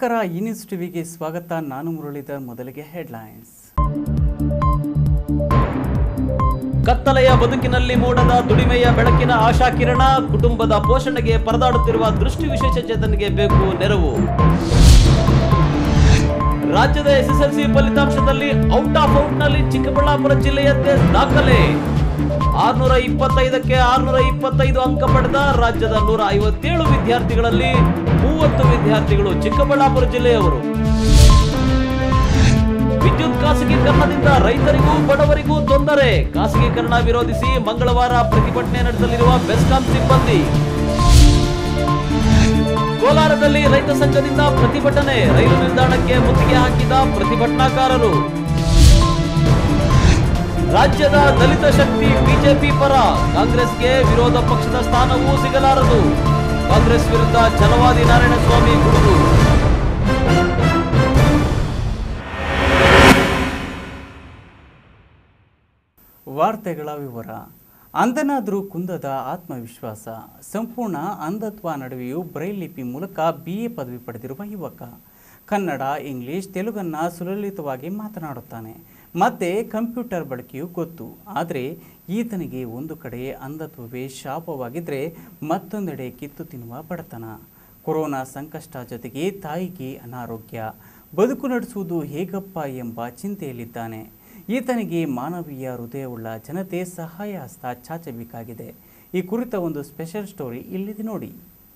ನಮಸ್ಕಾರ ಈ ನ್ಯೂಸ್ ಟಿವಿಗೆ ಸ್ವಾಗತ ನಾನು ಮುರಳೀಧರ್ ಮೊದಲಿಗೆ ಹೆಡ್ಲೈನ್ಸ್ ಕತ್ತಲೆಯ ಬದುಕಿನಲ್ಲಿ ಮೂಡದ ದುಡಿಮೆಯ ಬೆಳಕಿನ ಆಶಾಕಿರಣ ಕುಟುಂಬದ ಪೋಷಣೆಗೆ ಪರದಾಡುತ್ತಿರುವ ದೃಷ್ಟಿ ವಿಶೇಷ ಚೇತನಿಗೆ ಬೇಕು ನೆರವು ರಾಜ್ಯದ ಎಸ್ಎಸ್ಎಲ್ಸಿ ಫಲಿತಾಂಶದಲ್ಲಿ ಔಟ್ ಆಫ್ ಔಟ್ ನಲ್ಲಿ ಚಿಕ್ಕಬಳ್ಳಾಪುರ ಜಿಲ್ಲೆಯದ್ದೇ ದಾಖಲೆ ಆರ್ನೂರ ಇಪ್ಪತ್ತೈದಕ್ಕೆ ಆರ್ನೂರ ಇಪ್ಪತ್ತೈದು ಅಂಕ ಪಡೆದ ರಾಜ್ಯದ ನೂರ ಐವತ್ತೇಳು ವಿದ್ಯಾರ್ಥಿಗಳಲ್ಲಿ ಮೂವತ್ತು ವಿದ್ಯಾರ್ಥಿಗಳು ಚಿಕ್ಕಬಳ್ಳಾಪುರ ಜಿಲ್ಲೆಯವರು ವಿದ್ಯುತ್ ಖಾಸಗೀಕರಣದಿಂದ ರೈತರಿಗೂ ಬಡವರಿಗೂ ತೊಂದರೆ ಖಾಸಗೀಕರಣ ವಿರೋಧಿಸಿ ಮಂಗಳವಾರ ಪ್ರತಿಭಟನೆ ನಡೆಸಲಿರುವ ಬೆಸ್ಕಾಂ ಸಿಬ್ಬಂದಿ ಕೋಲಾರದಲ್ಲಿ ರೈತ ಸಂಘದಿಂದ ಪ್ರತಿಭಟನೆ ರೈಲು ನಿಲ್ದಾಣಕ್ಕೆ ಮುತ್ತಿಗೆ ಹಾಕಿದ ಪ್ರತಿಭಟನಾಕಾರರು ರಾಜ್ಯದ ದಲಿತ ಶಕ್ತಿ ಬಿಜೆಪಿ ಪರ ಕಾಂಗ್ರೆಸ್ಗೆ ವಿರೋಧ ಪಕ್ಷದ ಸ್ಥಾನವೂ ಸಿಗಲಾರದು ಕಾಂಗ್ರೆಸ್ ವಿರುದ್ಧ ಛಲವಾದಿ ನಾರಾಯಣಸ್ವಾಮಿ ಗುಡುಗು ವಾರ್ತೆಗಳ ವಿವರ ಅಂಧನಾದರೂ ಕುಂದದ ಆತ್ಮವಿಶ್ವಾಸ ಸಂಪೂರ್ಣ ಅಂಧತ್ವ ನಡುವೆಯೂ ಬ್ರೈಲ್ ಲಿಪಿ ಮೂಲಕ ಬಿ ಎ ಪದವಿ ಪಡೆದಿರುವ ಯುವಕ ಕನ್ನಡ ಇಂಗ್ಲಿಷ್ ತೆಲುಗನ್ನ ಸುಲಲಿತವಾಗಿ ಮಾತನಾಡುತ್ತಾನೆ ಮತ್ತೆ ಕಂಪ್ಯೂಟರ್ ಬಳಕೆಯೂ ಗೊತ್ತು ಆದರೆ ಈತನಿಗೆ ಒಂದು ಕಡೆ ಅಂಧತ್ವವೇ ಶಾಪವಾಗಿದ್ದರೆ ಮತ್ತೊಂದೆಡೆ ಕಿತ್ತು ತಿನ್ನುವ ಬಡತನ ಕೊರೋನಾ ಸಂಕಷ್ಟ ಜೊತೆಗೆ ತಾಯಿಗೆ ಅನಾರೋಗ್ಯ ಬದುಕು ನಡೆಸುವುದು ಹೇಗಪ್ಪ ಎಂಬ ಚಿಂತೆಯಲ್ಲಿದ್ದಾನೆ ಈತನಿಗೆ ಮಾನವೀಯ ಹೃದಯವುಳ್ಳ ಜನತೆ ಸಹಾಯ ಹಸ್ತ ಚಾಚಬೇಕಾಗಿದೆ ಈ ಕುರಿತ ಒಂದು ಸ್ಪೆಷಲ್ ಸ್ಟೋರಿ ಇಲ್ಲಿದೆ ನೋಡಿ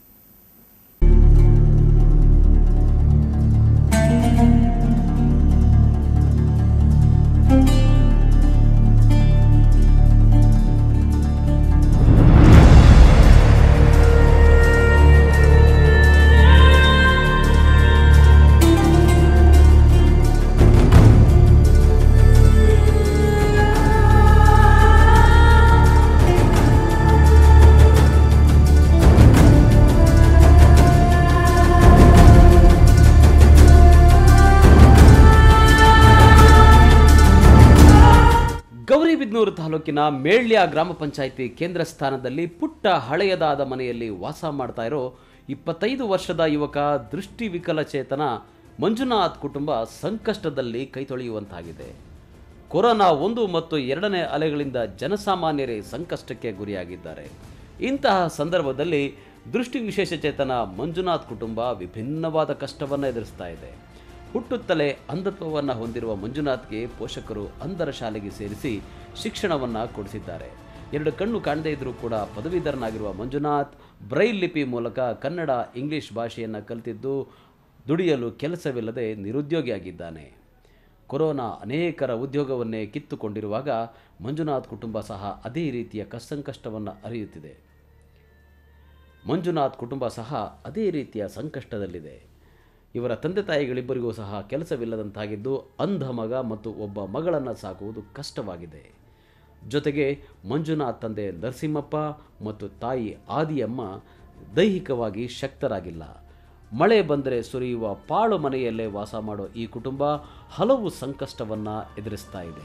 ಗೌರಿಬಿದನೂರು ತಾಲೂಕಿನ ಮೇಳ್ಯ ಗ್ರಾಮ ಪಂಚಾಯಿತಿ ಕೇಂದ್ರ ಸ್ಥಾನದಲ್ಲಿ ಪುಟ್ಟ ಹಳೆಯದಾದ ಮನೆಯಲ್ಲಿ ವಾಸ ಮಾಡ್ತಾ ಇರೋ ಇಪ್ಪತ್ತೈದು ವರ್ಷದ ಯುವಕ ದೃಷ್ಟಿ ವಿಕಲಚೇತನ ಮಂಜುನಾಥ್ ಕುಟುಂಬ ಸಂಕಷ್ಟದಲ್ಲಿ ಕೈತೊಳೆಯುವಂತಾಗಿದೆ ಕೊರೋನಾ ಒಂದು ಮತ್ತು ಎರಡನೇ ಅಲೆಗಳಿಂದ ಜನಸಾಮಾನ್ಯರೇ ಸಂಕಷ್ಟಕ್ಕೆ ಗುರಿಯಾಗಿದ್ದಾರೆ ಇಂತಹ ಸಂದರ್ಭದಲ್ಲಿ ದೃಷ್ಟಿ ವಿಶೇಷಚೇತನ ಮಂಜುನಾಥ್ ಕುಟುಂಬ ವಿಭಿನ್ನವಾದ ಕಷ್ಟವನ್ನು ಎದುರಿಸ್ತಾ ಇದೆ ಹುಟ್ಟುತ್ತಲೇ ಅಂಧತ್ವವನ್ನು ಹೊಂದಿರುವ ಮಂಜುನಾಥ್ಗೆ ಪೋಷಕರು ಅಂಧರ ಶಾಲೆಗೆ ಸೇರಿಸಿ ಶಿಕ್ಷಣವನ್ನು ಕೊಡಿಸಿದ್ದಾರೆ ಎರಡು ಕಣ್ಣು ಕಾಣದೇ ಇದ್ರೂ ಕೂಡ ಪದವೀಧರನಾಗಿರುವ ಮಂಜುನಾಥ್ ಬ್ರೈಲ್ ಲಿಪಿ ಮೂಲಕ ಕನ್ನಡ ಇಂಗ್ಲಿಷ್ ಭಾಷೆಯನ್ನು ಕಲಿತಿದ್ದು ದುಡಿಯಲು ಕೆಲಸವಿಲ್ಲದೆ ನಿರುದ್ಯೋಗಿಯಾಗಿದ್ದಾನೆ ಕೊರೋನಾ ಅನೇಕರ ಉದ್ಯೋಗವನ್ನೇ ಕಿತ್ತುಕೊಂಡಿರುವಾಗ ಮಂಜುನಾಥ್ ಕುಟುಂಬ ಸಹ ಅದೇ ರೀತಿಯ ಕಷ್ಟವನ್ನು ಅರಿಯುತ್ತಿದೆ ಮಂಜುನಾಥ್ ಕುಟುಂಬ ಸಹ ಅದೇ ರೀತಿಯ ಸಂಕಷ್ಟದಲ್ಲಿದೆ ಇವರ ತಂದೆ ತಾಯಿಗಳಿಬ್ಬರಿಗೂ ಸಹ ಕೆಲಸವಿಲ್ಲದಂತಾಗಿದ್ದು ಅಂಧ ಮಗ ಮತ್ತು ಒಬ್ಬ ಮಗಳನ್ನು ಸಾಕುವುದು ಕಷ್ಟವಾಗಿದೆ ಜೊತೆಗೆ ಮಂಜುನಾಥ್ ತಂದೆ ನರಸಿಂಹಪ್ಪ ಮತ್ತು ತಾಯಿ ಆದಿಯಮ್ಮ ದೈಹಿಕವಾಗಿ ಶಕ್ತರಾಗಿಲ್ಲ ಮಳೆ ಬಂದರೆ ಸುರಿಯುವ ಪಾಳು ಮನೆಯಲ್ಲೇ ವಾಸ ಮಾಡೋ ಈ ಕುಟುಂಬ ಹಲವು ಸಂಕಷ್ಟವನ್ನು ಎದುರಿಸ್ತಾ ಇದೆ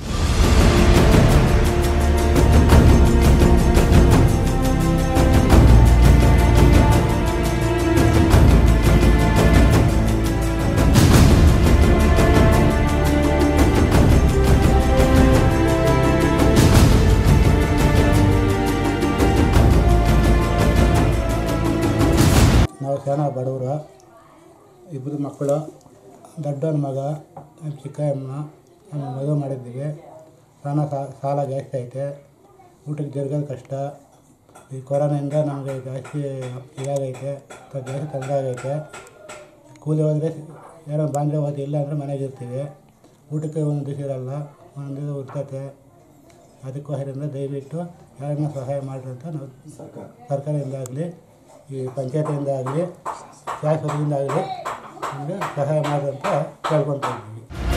ನಾವು ಶಾಣ ಬಡವರು ಇಬ್ಬರು ಮಕ್ಕಳು ದೊಡ್ಡವನ ಮಗ ನಮ್ಮ ಚಿಕ್ಕಮ್ಮ ನಮ್ಮ ಮದುವೆ ಮಾಡಿದ್ದೀವಿ ಹಣ ಸಾಲ ಜಾಸ್ತಿ ಐತೆ ಊಟಕ್ಕೆ ಜರುಗೋದು ಕಷ್ಟ ಈ ಕೊರೋನಾಯಿಂದ ನಮಗೆ ಜಾಸ್ತಿ ಇದಾಗೈತೆ ಸ್ವಲ್ಪ ಜಾಸ್ತಿ ತೊಂದರೆ ಆಗೈತೆ ಕೂಲಿ ಹೋದರೆ ಯಾರೋ ಬಾಂದ್ರೆ ಹೋದ ಇಲ್ಲ ಅಂದರೆ ಮನೆಗೆ ಇರ್ತೀವಿ ಊಟಕ್ಕೆ ಒಂದು ದಿವಸ ಇರಲ್ಲ ಒಂದು ದಿವಸ ಇರ್ತೈತೆ ಅದಕ್ಕೋಸ್ಕರದಿಂದ ದಯವಿಟ್ಟು ಯಾರನ್ನ ಸಹಾಯ ಮಾಡಿರಿ ಅಂತ ನಾವು ಸರ್ಕಾರದಿಂದ ಆಗಲಿ ಈ ಪಂಚಾಯತಿಯಿಂದ ಆಗಲಿ ಶಾಸಕರಿಂದ ಆಗಲಿ ನಮಗೆ ಸಹಾಯ ಮಾಡಿ ಅಂತ ಕೇಳ್ಕೊತಾ ಇದ್ದೀವಿ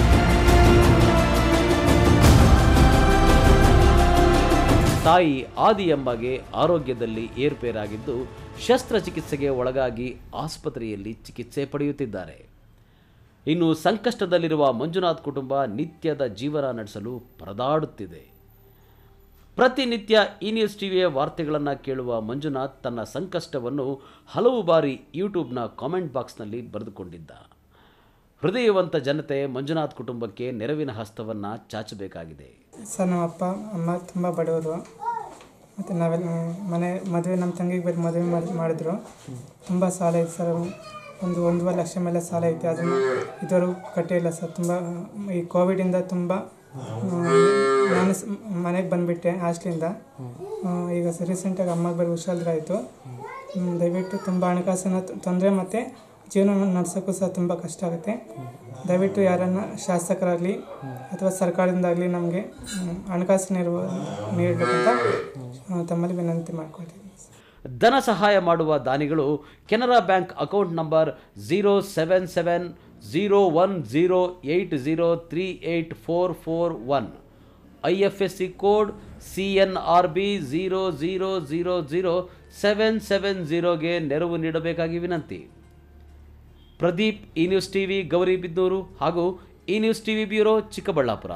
ತಾಯಿ ಆದಿಯಂಬಗೆ ಆರೋಗ್ಯದಲ್ಲಿ ಏರ್ಪೇರಾಗಿದ್ದು ಶಸ್ತ್ರಚಿಕಿತ್ಸೆಗೆ ಒಳಗಾಗಿ ಆಸ್ಪತ್ರೆಯಲ್ಲಿ ಚಿಕಿತ್ಸೆ ಪಡೆಯುತ್ತಿದ್ದಾರೆ ಇನ್ನು ಸಂಕಷ್ಟದಲ್ಲಿರುವ ಮಂಜುನಾಥ್ ಕುಟುಂಬ ನಿತ್ಯದ ಜೀವನ ನಡೆಸಲು ಪರದಾಡುತ್ತಿದೆ ಪ್ರತಿನಿತ್ಯ ಈ ನ್ಯೂಸ್ ಟಿವಿಯ ವಾರ್ತೆಗಳನ್ನು ಕೇಳುವ ಮಂಜುನಾಥ್ ತನ್ನ ಸಂಕಷ್ಟವನ್ನು ಹಲವು ಬಾರಿ ಯೂಟ್ಯೂಬ್ನ ಕಾಮೆಂಟ್ ಬಾಕ್ಸ್ನಲ್ಲಿ ಬರೆದುಕೊಂಡಿದ್ದ ಹೃದಯವಂತ ಜನತೆ ಮಂಜುನಾಥ್ ಕುಟುಂಬಕ್ಕೆ ನೆರವಿನ ಹಸ್ತವನ್ನು ಚಾಚಬೇಕಾಗಿದೆ ಸರ್ ನಮ್ಮ ಅಪ್ಪ ಅಮ್ಮ ತುಂಬ ಬಡವರು ಮತ್ತು ನಾವೆಲ್ಲ ಮನೆ ಮದುವೆ ನಮ್ಮ ತಂಗಿಗೆ ಬೇರೆ ಮದುವೆ ಮಾಡಿ ಮಾಡಿದ್ರು ತುಂಬ ಸಾಲ ಐತೆ ಸರ್ ಒಂದು ಒಂದೂವರೆ ಲಕ್ಷ ಮೇಲೆ ಸಾಲ ಐತೆ ಅದನ್ನು ಇದುವರೆಗೂ ಕಟ್ಟಿಲ್ಲ ಸರ್ ತುಂಬ ಈ ಕೋವಿಡಿಂದ ತುಂಬ ನಾನು ಸ್- ಮನೆಗೆ ಬಂದುಬಿಟ್ಟೆ ಹಾಸ್ಟ್ಲಿಂದ ಈಗ ಸರ್ ರೀಸೆಂಟಾಗಿ ಅಮ್ಮಗೆ ಬೇರೆ ಹುಷಾರಾಯಿತು ದಯವಿಟ್ಟು ತುಂಬ ಹಣಕಾಸಿನ ತೊಂದರೆ ಮತ್ತು ಜೀವನ ನಡೆಸೋಕ್ಕೂ ಸಹ ತುಂಬ ಕಷ್ಟ ಆಗುತ್ತೆ ದಯವಿಟ್ಟು ಯಾರನ್ನ ಶಾಸಕರಾಗಲಿ ಅಥವಾ ಸರ್ಕಾರದಿಂದಾಗಲಿ ನಮಗೆ ಹಣಕಾಸು ನೆರವು ನೀಡಬೇಕಂತ ಆ, ತಮ್ಮಲ್ಲಿ ವಿನಂತಿ ಮಾಡ್ಕೊಳ್ತೀನಿ ಧನ ಸಹಾಯ ಮಾಡುವ ದಾನಿಗಳು Canara bank account number zero seven seven zero one zero eight zero three eight four four one I F S C code C N R B zero zero zero zero seven seven ಝೀರೋಗೆ ನೆರವು ನೀಡಬೇಕಾಗಿ ವಿನಂತಿ ಪ್ರದೀಪ್ ಈ news TV Gauribidanur ಹಾಗೂ ಈ news TV bureau Chikkaballapur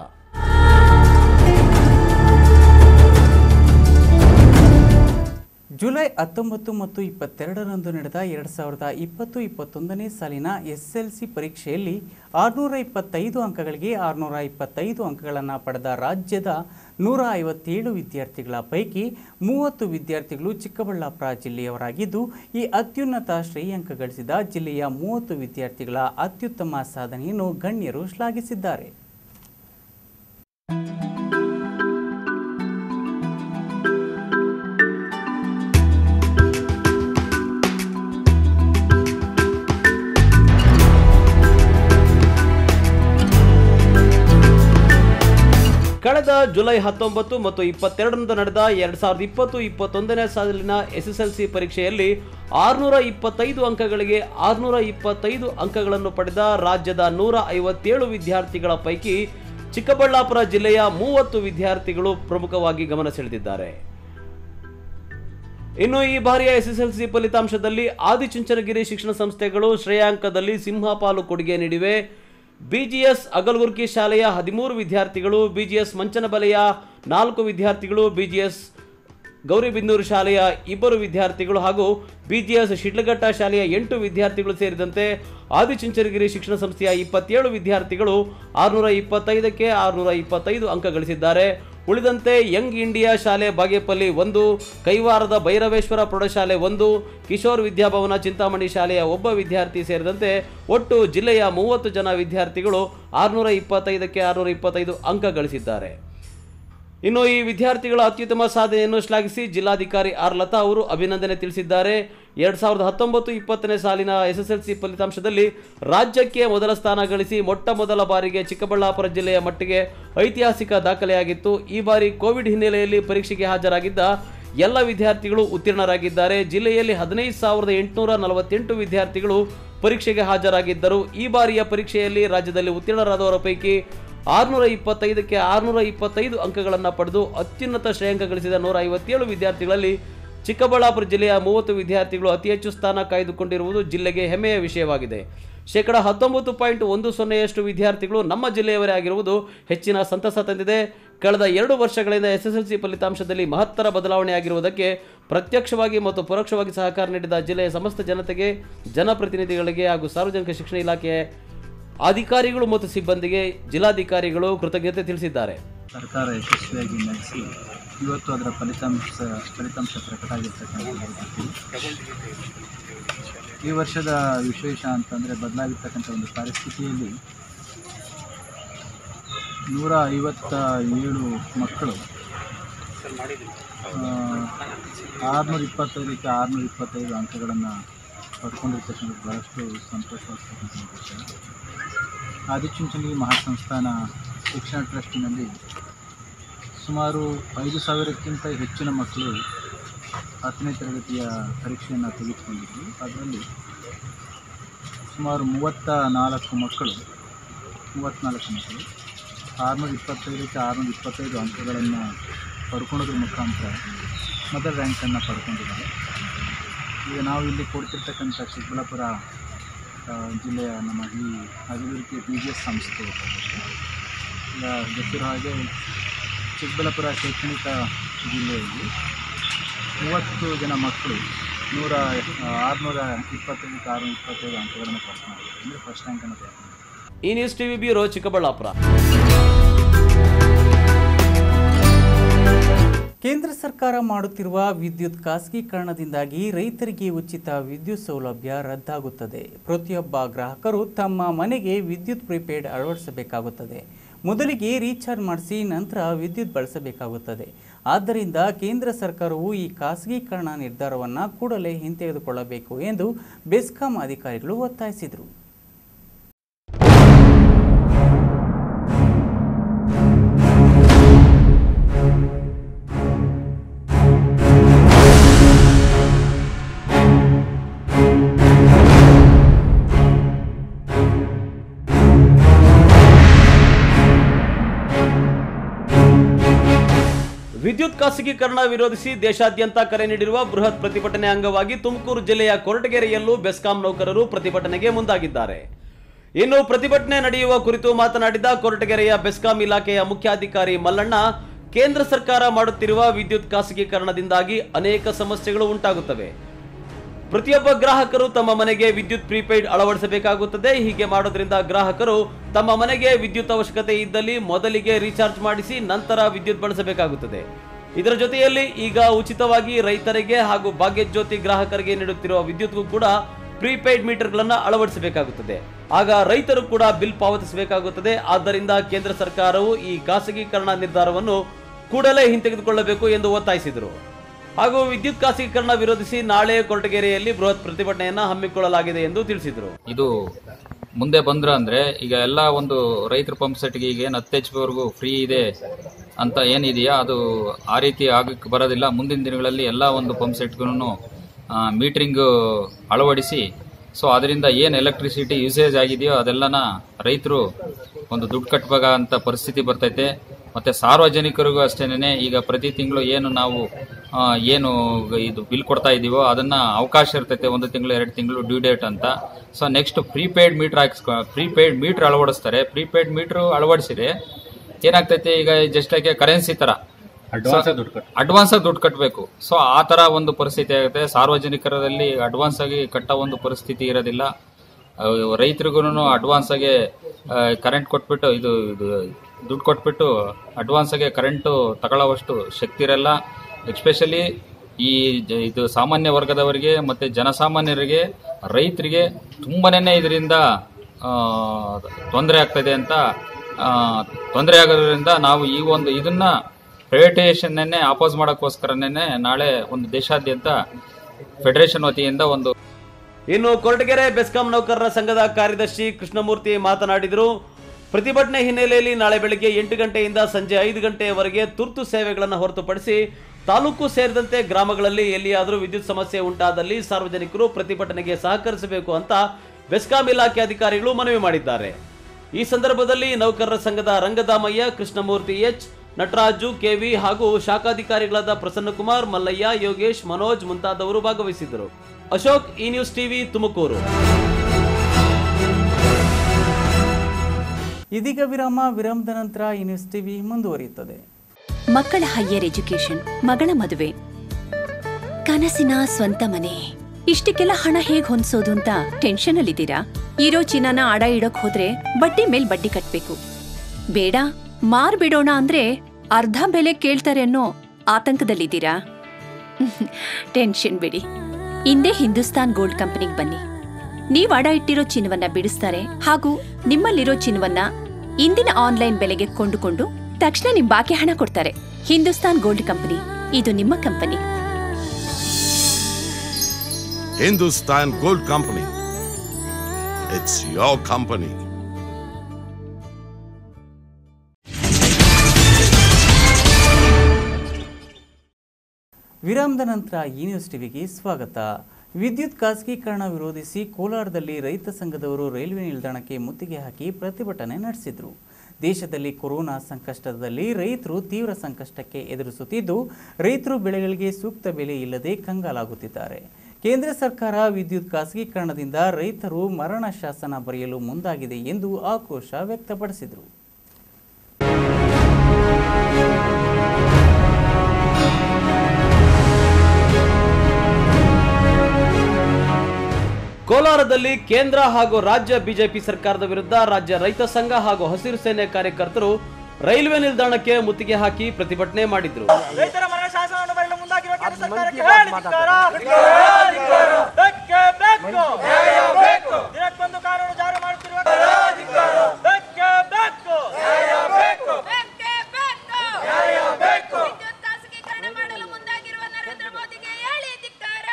July ಹತ್ತೊಂಬತ್ತು ಮತ್ತು ಇಪ್ಪತ್ತೆರಡರಂದು ನಡೆದ ಎರಡು ಸಾವಿರದ ಇಪ್ಪತ್ತು ಇಪ್ಪತ್ತೊಂದನೇ ಸಾಲಿನ ಎಸ್ಎಲ್ಸಿ ಪರೀಕ್ಷೆಯಲ್ಲಿ ಆರುನೂರ ಇಪ್ಪತ್ತೈದು ಅಂಕಗಳಿಗೆ ಆರುನೂರ ಇಪ್ಪತ್ತೈದು ಅಂಕಗಳನ್ನು ಪಡೆದ ರಾಜ್ಯದ ನೂರ ಐವತ್ತೇಳು ವಿದ್ಯಾರ್ಥಿಗಳ ಪೈಕಿ ಮೂವತ್ತು ವಿದ್ಯಾರ್ಥಿಗಳು ಚಿಕ್ಕಬಳ್ಳಾಪುರ ಜಿಲ್ಲೆಯವರಾಗಿದ್ದು ಈ ಅತ್ಯುನ್ನತ ಶ್ರೇಯಾಂಕ ಗಳಿಸಿದ ಜಿಲ್ಲೆಯ ಮೂವತ್ತು ವಿದ್ಯಾರ್ಥಿಗಳ ಅತ್ಯುತ್ತಮ ಸಾಧನೆಯನ್ನು ಗಣ್ಯರು ಶ್ಲಾಘಿಸಿದ್ದಾರೆ ಕಳೆದ ಜುಲೈ ಹತ್ತೊಂಬತ್ತು ಮತ್ತು ಇಪ್ಪತ್ತೆರಡರಂದು ನಡೆದ ಎರಡು ಸಾವಿರದ ಇಪ್ಪತ್ತು ಇಪ್ಪತ್ತೊಂದನೇ ಸಾಲಿನ ಎಸ್ಎಸ್ಎಲ್ಸಿ ಪರೀಕ್ಷೆಯಲ್ಲಿ ಆರುನೂರ ಇಪ್ಪತ್ತೈದು ಅಂಕಗಳಿಗೆ ಆರುನೂರ ಇಪ್ಪತ್ತೈದು ಅಂಕಗಳನ್ನು ಪಡೆದ ರಾಜ್ಯದ ನೂರ ಐವತ್ತೇಳು ವಿದ್ಯಾರ್ಥಿಗಳ ಪೈಕಿ ಚಿಕ್ಕಬಳ್ಳಾಪುರ ಜಿಲ್ಲೆಯ ಮೂವತ್ತು ವಿದ್ಯಾರ್ಥಿಗಳು ಪ್ರಮುಖವಾಗಿ ಗಮನ ಸೆಳೆದಿದ್ದಾರೆ ಇನ್ನು ಈ ಬಾರಿಯ ಎಸ್ಎಸ್ಎಲ್ಸಿ ಫಲಿತಾಂಶದಲ್ಲಿ ಆದಿಚುಂಚನಗಿರಿ ಶಿಕ್ಷಣ ಸಂಸ್ಥೆಗಳು ಶ್ರೇಯಾಂಕದಲ್ಲಿ ಸಿಂಹಪಾಲು ಕೊಡುಗೆ ನೀಡಿವೆ ಬಿಜಿಎಸ್ ಅಗಲಗುರ್ಕಿ ಶಾಲೆಯ ಹದಿಮೂರು ವಿದ್ಯಾರ್ಥಿಗಳು ಬಿಜಿಎಸ್ ಮಂಚನಬಲೆಯ ನಾಲ್ಕು ವಿದ್ಯಾರ್ಥಿಗಳು ಬಿಜಿಎಸ್ ಗೌರಿಬಿದನೂರು ಶಾಲೆಯ ಇಬ್ಬರು ವಿದ್ಯಾರ್ಥಿಗಳು ಹಾಗೂ ಬಿಜಿಎಸ್ ಶಿಡ್ಲಘಟ್ಟ ಶಾಲೆಯ ಎಂಟು ವಿದ್ಯಾರ್ಥಿಗಳು ಸೇರಿದಂತೆ ಆದಿಚುಂಚನಗಿರಿ ಶಿಕ್ಷಣ ಸಂಸ್ಥೆಯ ಇಪ್ಪತ್ತೇಳು ವಿದ್ಯಾರ್ಥಿಗಳು ಆರುನೂರ ಇಪ್ಪತ್ತೈದಕ್ಕೆ ಆರುನೂರ ಇಪ್ಪತ್ತೈದು ಅಂಕ ಗಳಿಸಿದ್ದಾರೆ ಉಳಿದಂತೆ ಯಂಗ್ ಇಂಡಿಯಾ ಶಾಲೆ ಬಾಗೇಪಲ್ಲಿ ಒಂದು ಕೈವಾರದ ಭೈರವೇಶ್ವರ ಪ್ರೌಢಶಾಲೆ ಒಂದು ಕಿಶೋರ್ ವಿದ್ಯಾಭವನ ಚಿಂತಾಮಣಿ ಶಾಲೆಯ ಒಬ್ಬ ವಿದ್ಯಾರ್ಥಿ ಸೇರಿದಂತೆ ಒಟ್ಟು ಜಿಲ್ಲೆಯ ಮೂವತ್ತು ಜನ ವಿದ್ಯಾರ್ಥಿಗಳು ಆರುನೂರ ಇಪ್ಪತ್ತೈದಕ್ಕೆ ಆರುನೂರ ಇಪ್ಪತ್ತೈದು ಅಂಕ ಗಳಿಸಿದ್ದಾರೆ ಇನ್ನು ಈ ವಿದ್ಯಾರ್ಥಿಗಳ ಅತ್ಯುತ್ತಮ ಸಾಧನೆಯನ್ನು ಶ್ಲಾಘಿಸಿ ಜಿಲ್ಲಾಧಿಕಾರಿ ಆರ್ ಲತಾ ಅವರು ಅಭಿನಂದನೆ ತಿಳಿಸಿದ್ದಾರೆ ಎರಡ್ ಸಾವಿರದ ಹತ್ತೊಂಬತ್ತು ಇಪ್ಪತ್ತನೇ ಸಾಲಿನ ಎಸ್ಎಸ್ಎಲ್ಸಿ ಫಲಿತಾಂಶದಲ್ಲಿ ರಾಜ್ಯಕ್ಕೆ ಮೊದಲ ಸ್ಥಾನ ಗಳಿಸಿ ಮೊಟ್ಟ ಮೊದಲ ಬಾರಿಗೆ ಚಿಕ್ಕಬಳ್ಳಾಪುರ ಜಿಲ್ಲೆಯ ಮಟ್ಟಿಗೆ ಐತಿಹಾಸಿಕ ದಾಖಲೆಯಾಗಿತ್ತು ಈ ಬಾರಿ ಕೋವಿಡ್ ಹಿನ್ನೆಲೆಯಲ್ಲಿ ಪರೀಕ್ಷೆಗೆ ಹಾಜರಾಗಿದ್ದ ಎಲ್ಲ ವಿದ್ಯಾರ್ಥಿಗಳು ಉತ್ತೀರ್ಣರಾಗಿದ್ದಾರೆ ಜಿಲ್ಲೆಯಲ್ಲಿ ಹದಿನೈದು ಸಾವಿರದ ಎಂಟುನೂರ ನಲವತ್ತೆಂಟು ವಿದ್ಯಾರ್ಥಿಗಳು ಪರೀಕ್ಷೆಗೆ ಹಾಜರಾಗಿದ್ದರು ಈ ಬಾರಿಯ ಪರೀಕ್ಷೆಯಲ್ಲಿ ರಾಜ್ಯದಲ್ಲಿ ಉತ್ತೀರ್ಣರಾದವರ ಪೈಕಿ ಆರುನೂರ ಇಪ್ಪತ್ತೈದಕ್ಕೆ ಆರುನೂರ ಇಪ್ಪತ್ತೈದು ಅಂಕಗಳನ್ನು ಪಡೆದು ಅತ್ಯುನ್ನತ ಶ್ರೇಯಾಂಕ ಗಳಿಸಿದ ನೂರ ಐವತ್ತೇಳು ವಿದ್ಯಾರ್ಥಿಗಳಲ್ಲಿ ಚಿಕ್ಕಬಳ್ಳಾಪುರ ಜಿಲ್ಲೆಯ ಮೂವತ್ತು ವಿದ್ಯಾರ್ಥಿಗಳು ಅತಿ ಹೆಚ್ಚು ಸ್ಥಾನ ಕಾಯ್ದುಕೊಂಡಿರುವುದು ಜಿಲ್ಲೆಗೆ ಹೆಮ್ಮೆಯ ವಿಷಯವಾಗಿದೆ ಶೇಕಡ ಹತ್ತೊಂಬತ್ತು ಪಾಯಿಂಟ್ ಒಂದು ಸೊನ್ನೆಯಷ್ಟು ವಿದ್ಯಾರ್ಥಿಗಳು ನಮ್ಮ ಜಿಲ್ಲೆಯವರೇ ಆಗಿರುವುದು ಹೆಚ್ಚಿನ ಸಂತಸ ತಂದಿದೆ ಕಳೆದ ಎರಡು ವರ್ಷಗಳಿಂದ ಎಸ್ಎಸ್ಎಲ್ಸಿ ಫಲಿತಾಂಶದಲ್ಲಿ ಮಹತ್ತರ ಬದಲಾವಣೆ ಆಗಿರುವುದಕ್ಕೆ ಪ್ರತ್ಯಕ್ಷವಾಗಿ ಮತ್ತು ಪರೋಕ್ಷವಾಗಿ ಸಹಕಾರ ನೀಡಿದ ಜಿಲ್ಲೆಯ ಸಮಸ್ತ ಜನತೆಗೆ ಜನಪ್ರತಿನಿಧಿಗಳಿಗೆ ಹಾಗೂ ಸಾರ್ವಜನಿಕ ಶಿಕ್ಷಣ ಇಲಾಖೆಯ ಅಧಿಕಾರಿಗಳು ಮತ್ತು ಸಿಬ್ಬಂದಿಗೆ ಜಿಲ್ಲಾಧಿಕಾರಿಗಳು ಕೃತಜ್ಞತೆ ತಿಳಿಸಿದ್ದಾರೆ ಸರ್ಕಾರ ಯಶಸ್ವಿಯಾಗಿ ನಡೆಸಿ ಇವತ್ತು ಅದರ ಫಲಿತಾಂಶ ಫಲಿತಾಂಶ ಪ್ರಕಟ ಆಗಿರ್ತಕ್ಕಂಥದ್ದು ಈ ವರ್ಷದ ವಿಶೇಷ ಅಂತಂದರೆ ಬದಲಾಗಿರ್ತಕ್ಕಂಥ ಒಂದು ಪರಿಸ್ಥಿತಿಯಲ್ಲಿ ನೂರ ಐವತ್ತ ಏಳು ಮಕ್ಕಳು ಆರುನೂರ ಇಪ್ಪತ್ತೈದಕ್ಕೆ ಆರುನೂರ ಇಪ್ಪತ್ತೈದು ಅಂಕಗಳನ್ನು ಪಡ್ಕೊಂಡಿರ್ತಕ್ಕಂಥದ್ದು ಬಹಳಷ್ಟು ಸಂತೋಷವಾಗ್ತಕ್ಕಂಥ ವಿಷಯ ಆದಿಚುಂಚನಗಿರಿ ಮಹಾಸಂಸ್ಥಾನ ಶಿಕ್ಷಣ ಟ್ರಸ್ಟಿನಲ್ಲಿ ಸುಮಾರು ಐದು ಸಾವಿರಕ್ಕಿಂತ ಹೆಚ್ಚಿನ ಮಕ್ಕಳು ಹತ್ತನೇ ತರಗತಿಯ ಪರೀಕ್ಷೆಯನ್ನು ತೆಗೆದುಕೊಂಡಿದ್ದರು ಅದರಲ್ಲಿ ಸುಮಾರು ಮೂವತ್ತ ನಾಲ್ಕು ಮಕ್ಕಳು ಮೂವತ್ತ್ನಾಲ್ಕು ಮಕ್ಕಳು ಆರುನೂರ ಇಪ್ಪತ್ತೈದಕ್ಕೆ ಆರುನೂರ ಇಪ್ಪತ್ತೈದು ಅಂಕಗಳನ್ನು ಪಡ್ಕೊಳ್ಳೋದ್ರ ಮುಖಾಂತರ ಮೊದಲ ರ್ಯಾಂಕನ್ನು ಪಡ್ಕೊಂಡಿದ್ದಾರೆ ಈಗ ನಾವು ಇಲ್ಲಿ ಕೊಡ್ತಿರ್ತಕ್ಕಂಥ ಚಿಕ್ಕಬಳ್ಳಾಪುರ ಆ, ಜಿಲ್ಲೆಯ ನಮ್ಮ ಈ ಅಭಿವೃದ್ಧಿ ಬಿ ಜಿ ಎಸ್ ಸಂಸ್ಥೆ ಈಗ ಗೊತ್ತಿರೋ ಹಾಗೆ ಚಿಕ್ಕಬಳ್ಳಾಪುರ ಶೈಕ್ಷಣಿಕ ಜಿಲ್ಲೆಯಲ್ಲಿ ಮೂವತ್ತು ಜನ ಮಕ್ಕಳು ನೂರ ಆರುನೂರ ಇಪ್ಪತ್ತೈದಕ್ಕೆ ಆರುನೂರ ಇಪ್ಪತ್ತೈದು ಅಂಕಗಳನ್ನು ಪಡ್ಕೊಂಡಿದ್ದಾರೆ ಅಂದರೆ ಫಸ್ಟ್ ರ್ಯಾಂಕನ್ನು ಪಡ್ಕೊಂಡಿದ್ದಾರೆ ಈ ನ್ಯೂಸ್ ಟಿವಿ ಬ್ಯೂರೋ ಚಿಕ್ಕಬಳ್ಳಾಪುರ ಕೇಂದ್ರ ಸರ್ಕಾರ ಮಾಡುತ್ತಿರುವ ವಿದ್ಯುತ್ ಖಾಸಗೀಕರಣದಿಂದಾಗಿ ರೈತರಿಗೆ ಉಚಿತ ವಿದ್ಯುತ್ ಸೌಲಭ್ಯ ರದ್ದಾಗುತ್ತದೆ ಪ್ರತಿಯೊಬ್ಬ ಗ್ರಾಹಕರು ತಮ್ಮ ಮನೆಗೆ ವಿದ್ಯುತ್ ಪ್ರಿಪೇಡ್ ಅಳವಡಿಸಬೇಕಾಗುತ್ತದೆ ಮೊದಲಿಗೆ ರೀಚಾರ್ಜ್ ಮಾಡಿಸಿ ನಂತರ ವಿದ್ಯುತ್ ಬಳಸಬೇಕಾಗುತ್ತದೆ ಆದ್ದರಿಂದ ಕೇಂದ್ರ ಸರ್ಕಾರವು ಈ ಖಾಸಗೀಕರಣ ನಿರ್ಧಾರವನ್ನು ಕೂಡಲೇ ಹಿಂತೆಗೆದುಕೊಳ್ಳಬೇಕು ಎಂದು ಬೆಸ್ಕಾಂ ಅಧಿಕಾರಿಗಳು ಒತ್ತಾಯಿಸಿದರು ವಿದ್ಯುತ್ ಖಾಸಗೀಕರಣ ವಿರೋಧಿಸಿ ದೇಶಾದ್ಯಂತ ಕರೆ ನೀಡಿರುವ ಬೃಹತ್ ಪ್ರತಿಭಟನೆ ಅಂಗವಾಗಿ ತುಮಕೂರು ಜಿಲ್ಲೆಯ ಕೊರಟಗೆರೆಯಲ್ಲೂ ಬೆಸ್ಕಾಂ ನೌಕರರು ಪ್ರತಿಭಟನೆಗೆ ಮುಂದಾಗಿದ್ದಾರೆ ಇನ್ನು ಪ್ರತಿಭಟನೆ ನಡೆಯುವ ಕುರಿತು ಮಾತನಾಡಿದ ಕೊರಟಗೆರೆಯ ಬೆಸ್ಕಾಂ ಇಲಾಖೆಯ ಮುಖ್ಯಾಧಿಕಾರಿ ಮಲ್ಲಣ್ಣ ಕೇಂದ್ರ ಸರ್ಕಾರ ಮಾಡುತ್ತಿರುವ ವಿದ್ಯುತ್ ಖಾಸಗೀಕರಣದಿಂದಾಗಿ ಅನೇಕ ಸಮಸ್ಯೆಗಳು ಉಂಟಾಗುತ್ತವೆ ಪ್ರತಿಯೊಬ್ಬ ಗ್ರಾಹಕರು ತಮ್ಮ ಮನೆಗೆ ವಿದ್ಯುತ್ ಪ್ರೀಪೇಯ್ಡ್ ಅಳವಡಿಸಬೇಕಾಗುತ್ತದೆ ಹೀಗೆ ಮಾಡೋದ್ರಿಂದ ಗ್ರಾಹಕರು ತಮ್ಮ ಮನೆಗೆ ವಿದ್ಯುತ್ ಅವಶ್ಯಕತೆ ಇದ್ದಲ್ಲಿ ಮೊದಲಿಗೆ ರೀಚಾರ್ಜ್ ಮಾಡಿಸಿ ನಂತರ ವಿದ್ಯುತ್ ಬಳಸಬೇಕಾಗುತ್ತದೆ ಇದರ ಜೊತೆಯಲ್ಲಿ ಈಗ ಉಚಿತವಾಗಿ ರೈತರಿಗೆ ಹಾಗೂ ಭಾಗ್ಯ ಜ್ಯೋತಿ ಗ್ರಾಹಕರಿಗೆ ನೀಡುತ್ತಿರುವ ವಿದ್ಯುತ್ಗೂ ಕೂಡ ಪ್ರೀಪೇಯ್ಡ್ ಮೀಟರ್ಗಳನ್ನು ಅಳವಡಿಸಬೇಕಾಗುತ್ತದೆ ಆಗ ರೈತರು ಕೂಡ ಬಿಲ್ ಪಾವತಿಸಬೇಕಾಗುತ್ತದೆ ಆದ್ದರಿಂದ ಕೇಂದ್ರ ಸರ್ಕಾರವು ಈ ಖಾಸಗೀಕರಣ ನಿರ್ಧಾರವನ್ನು ಕೂಡಲೇ ಹಿಂತೆಗೆದುಕೊಳ್ಳಬೇಕು ಎಂದು ಒತ್ತಾಯಿಸಿದರು ಹಾಗೂ ವಿದ್ಯುತ್ ಖಾಸಗೀಕರಣ ವಿರೋಧಿಸಿ ನಾಳೆ ಕೊರಟಗೆರೆಯಲ್ಲಿ ಬೃಹತ್ ಪ್ರತಿಭಟನೆಯನ್ನ ಹಮ್ಮಿಕೊಳ್ಳಲಾಗಿದೆ ಎಂದು ತಿಳಿಸಿದರು ಇದು ಮುಂದೆ ಬಂದ್ರ ಅಂದ್ರೆ ಈಗ ಎಲ್ಲ ಒಂದು ರೈತರ ಪಂಪ್ ಸೆಟ್ಗೆ ಈಗ ಏನು ಹತ್ತು ಎಚ್ ವರೆಗೂ ಫ್ರೀ ಇದೆ ಅಂತ ಏನಿದೆಯಾ ಅದು ಆ ರೀತಿ ಆಗಕ್ಕೆ ಬರೋದಿಲ್ಲ ಮುಂದಿನ ದಿನಗಳಲ್ಲಿ ಎಲ್ಲ ಒಂದು ಪಂಪ್ ಸೆಟ್ಗೂ ಮೀಟ್ರಿಂಗ್ ಅಳವಡಿಸಿ ಸೊ ಅದರಿಂದ ಏನು ಎಲೆಕ್ಟ್ರಿಸಿಟಿ ಯೂಸೇಜ್ ಆಗಿದೆಯೋ ಅದೆಲ್ಲನ ರೈತರು ಒಂದು ದುಡ್ಡು ಕಟ್ಟಬೇಕಾಗಂತ ಪರಿಸ್ಥಿತಿ ಬರ್ತೈತೆ ಮತ್ತೆ ಸಾರ್ವಜನಿಕರಿಗೂ ಅಷ್ಟೇನೆ ಈಗ ಪ್ರತಿ ತಿಂಗಳು ಏನು ನಾವು ಆ, ಏನು ಇದು ಬಿಲ್ ಕೊಡ್ತಾ ಇದೀವೋ ಅದನ್ನ ಅವಕಾಶ ಇರ್ತೈತೆ ಒಂದು ತಿಂಗಳು ಎರಡು ತಿಂಗಳು ಡ್ಯೂ ಡೇಟ್ ಅಂತ ಸೊ ನೆಕ್ಸ್ಟ್ ಪ್ರೀಪೇಯ್ಡ್ ಮೀಟರ್ ಹಾಕ್ಸ್ಕೊ ಪ್ರೀಪೇಯ್ಡ್ ಮೀಟರ್ ಅಳವಡಿಸ್ತಾರೆ ಪ್ರೀಪೇಯ್ಡ್ ಮೀಟರ್ ಅಳವಡಿಸಿದ್ರೆ ಏನಾಗ್ತೈತೆ ಈಗ ಜಸ್ಟ್ ಲೈಕ್ ಕರೆನ್ಸಿ ತರ ಅಡ್ವಾನ್ಸ್ ಆಗಿ ದುಡ್ಡು ಕಟ್ಟಬೇಕು ಸೊ ಆ ತರ ಒಂದು ಪರಿಸ್ಥಿತಿ ಆಗುತ್ತೆ ಸಾರ್ವಜನಿಕರಲ್ಲಿ ಅಡ್ವಾನ್ಸ್ ಆಗಿ ಕಟ್ಟೋ ಒಂದು ಪರಿಸ್ಥಿತಿ ಇರೋದಿಲ್ಲ ರೈತರಿಗೂ ಅಡ್ವಾನ್ಸ್ ಆಗಿ ಕರೆಂಟ್ ಕೊಟ್ಬಿಟ್ಟು ಇದು ಇದು ದುಡ್ಡು ಕೊಟ್ಬಿಟ್ಟು ಅಡ್ವಾನ್ಸ್ ಆಗಿ ಕರೆಂಟು ತಗೊಳ್ಳೋವಷ್ಟು ಶಕ್ತಿ ಇರಲ್ಲ ಎಸ್ಪೆಷಲಿ ಈ ಜ- ಇದು ಸಾಮಾನ್ಯ ವರ್ಗದವರಿಗೆ ಮತ್ತೆ ಜನಸಾಮಾನ್ಯರಿಗೆ ರೈತರಿಗೆ ತುಂಬಾನೇ ಇದರಿಂದ ತೊಂದರೆ ಆಗ್ತದೆ ಅಂತ ತೊಂದರೆ ಆಗೋದ್ರಿಂದ ನಾವು ಈ ಒಂದು ಇದನ್ನ ಪ್ರೈವೇಟೈಸೇಷನ್ನೇ ಆಪೋಸ್ ಮಾಡೋಕ್ಕೋಸ್ಕರನೇ ನಾಳೆ ಒಂದು ದೇಶಾದ್ಯಂತ ಫೆಡರೇಷನ್ ವತಿಯಿಂದ ಒಂದು ಇನ್ನು ಕೊರಟಗೆರೆ ಬೆಸ್ಕಾಂ ನೌಕರರ ಸಂಘದ ಕಾರ್ಯದರ್ಶಿ ಕೃಷ್ಣಮೂರ್ತಿ ಮಾತನಾಡಿದರು ಪ್ರತಿಭಟನೆ ಹಿನ್ನೆಲೆಯಲ್ಲಿ ನಾಳೆ ಬೆಳಗ್ಗೆ ಎಂಟು ಗಂಟೆಯಿಂದ ಸಂಜೆ ಐದು ಗಂಟೆಯವರೆಗೆ ತುರ್ತು ಸೇವೆಗಳನ್ನು ಹೊರತುಪಡಿಸಿ ತಾಲೂಕು ಸೇರಿದಂತೆ ಗ್ರಾಮಗಳಲ್ಲಿ ಎಲ್ಲಿಯಾದರೂ ವಿದ್ಯುತ್ ಸಮಸ್ಯೆ ಉಂಟಾದಲ್ಲಿ ಸಾರ್ವಜನಿಕರು ಪ್ರತಿಭಟನೆಗೆ ಸಹಕರಿಸಬೇಕು ಅಂತ ಬೆಸ್ಕಾಂ ಇಲಾಖೆ ಅಧಿಕಾರಿಗಳು ಮನವಿ ಮಾಡಿದ್ದಾರೆ ಈ ಸಂದರ್ಭದಲ್ಲಿ ನೌಕರರ ಸಂಘದ ರಂಗದಾಮಯ್ಯ ಕೃಷ್ಣಮೂರ್ತಿ ಎಚ್ ನಟರಾಜು ಕೆವಿ ಹಾಗೂ ಶಾಖಾಧಿಕಾರಿಗಳಾದ ಪ್ರಸನ್ನಕುಮಾರ್ ಮಲ್ಲಯ್ಯ ಯೋಗೇಶ್ ಮನೋಜ್ ಮುಂತಾದವರು ಭಾಗವಹಿಸಿದ್ದರು ಅಶೋಕ್ ಈ ನ್ಯೂಸ್ ಟಿವಿ ತುಮಕೂರು ಇದೀಗ ವಿರಾಮ ವಿರಾಮದ ನಂತರ ಈ ನ್ಯೂಸ್ ಟಿವಿ ಮುಂದುವರಿಯುತ್ತದೆ ಮಕ್ಕಳ ಹೈಯರ್ ಎಜುಕೇಶನ್ ಮಗಳ ಮದುವೆ ಕನಸಿನ ಸ್ವಂತ ಮನೆ ಇಷ್ಟಕ್ಕೆಲ್ಲ ಹಣ ಹೇಗ್ ಹೊಂದ್ಸೋದು ಅಂತ ಟೆನ್ಷನ್ ಅಲ್ಲಿದ್ದೀರಾ ಇರೋ ಚಿನ್ನನ ಅಡ ಇಡೋಕ್ ಹೋದ್ರೆ ಬಡ್ಡಿ ಮೇಲ್ ಬಡ್ಡಿ ಕಟ್ಬೇಕು ಬೇಡ ಮಾರ್ ಬಿಡೋಣ ಅಂದ್ರೆ ಅರ್ಧ ಬೆಲೆ ಕೇಳ್ತಾರೆ ಅನ್ನೋ ಆತಂಕದಲ್ಲಿದ್ದೀರಾ ಟೆನ್ಷನ್ ಬಿಡಿ ಹಿಂದೆ ಹಿಂದೂಸ್ತಾನ್ ಗೋಲ್ಡ್ ಕಂಪನಿಗೆ ಬನ್ನಿ ನೀವ್ ಅಡ ಇಟ್ಟಿರೋ ಚಿನ್ನವನ್ನ ಬಿಡಿಸ್ತಾರೆ ಹಾಗೂ ನಿಮ್ಮಲ್ಲಿರೋ ಚಿನ್ನವನ್ನ ಇಂದಿನ ಆನ್ಲೈನ್ ಬೆಲೆಗೆ ಕೊಂಡುಕೊಂಡು ತಕ್ಷಣ ನಿಮ್ ಬಾಕಿ ಹಣ ಕೊಡ್ತಾರೆ ಹಿಂದೂಸ್ತಾನ್ ಗೋಲ್ಡ್ ಕಂಪನಿ ಇದು ನಿಮ್ಮ company Hindustan Gold Company. It's your company. ವಿರಾಮದ ನಂತರ ಈ ನ್ಯೂಸ್ ಟಿವಿಗೆ ಸ್ವಾಗತ ವಿದ್ಯುತ್ ಖಾಸಗೀಕರಣ ವಿರೋಧಿಸಿ ಕೋಲಾರದಲ್ಲಿ ರೈತ ಸಂಘದವರು ರೈಲ್ವೆ ನಿಲ್ದಾಣಕ್ಕೆ ಮುತ್ತಿಗೆ ಹಾಕಿ ಪ್ರತಿಭಟನೆ ನಡೆಸಿದರು ದೇಶದಲ್ಲಿ ಕೊರೋನಾ ಸಂಕಷ್ಟದಲ್ಲಿ ರೈತರು ತೀವ್ರ ಸಂಕಷ್ಟಕ್ಕೆ ಎದುರಿಸುತ್ತಿದ್ದು ರೈತರು ಬೆಳೆಗಳಿಗೆ ಸೂಕ್ತ ಬೆಲೆ ಇಲ್ಲದೆ ಕಂಗಾಲಾಗುತ್ತಿದ್ದಾರೆ ಕೇಂದ್ರ ಸರ್ಕಾರ ವಿದ್ಯುತ್ ಖಾಸಗೀಕರಣದಿಂದ ರೈತರು ಮರಣ ಶಾಸನ ಬರೆಯಲು ಮುಂದಾಗಿದೆ ಎಂದು ಆಕ್ರೋಶ ವ್ಯಕ್ತಪಡಿಸಿದರು ಕೋಲಾರದಲ್ಲಿ ಕೇಂದ್ರ ಹಾಗೂ ರಾಜ್ಯ ಬಿಜೆಪಿ ಸರ್ಕಾರದ ವಿರುದ್ಧ ರಾಜ್ಯ ರೈತ ಸಂಘ ಹಾಗೂ ಹಸಿರು ಸೇನೆ ಕಾರ್ಯಕರ್ತರು ರೈಲ್ವೆ ನಿಲ್ದಾಣಕ್ಕೆ ಮುತ್ತಿಗೆ ಹಾಕಿ ಪ್ರತಿಭಟನೆ ಮಾಡಿದ್ರು ರೈತರ ಮರಣ ಶಾಸನವನ್ನು ಬರೆಯಲು ಮುಂದಾಗಿರುವ ಕೇಂದ್ರ ಸರ್ಕಾರಕ್ಕೆ ಹೇಳಿ ಧಿಕ್ಕಾರ. ಬೆಕ್ಕೆ ಬೇಕು. ದಿನಕ್ಕೊಂದು ಕಾನೂನು ಜಾರಿ ಮಾಡುತ್ತಿರುವ ಬೆಕ್ಕೆ ಬೇಕು. ವಿದ್ಯುತ್ ಖಾಸಗೀಕರಣ ಮಾಡಲು ಮುಂದಾಗಿರುವ ನರೇಂದ್ರ ಮೋದಿಗೆ ಹೇಳಿ ಧಿಕ್ಕಾರ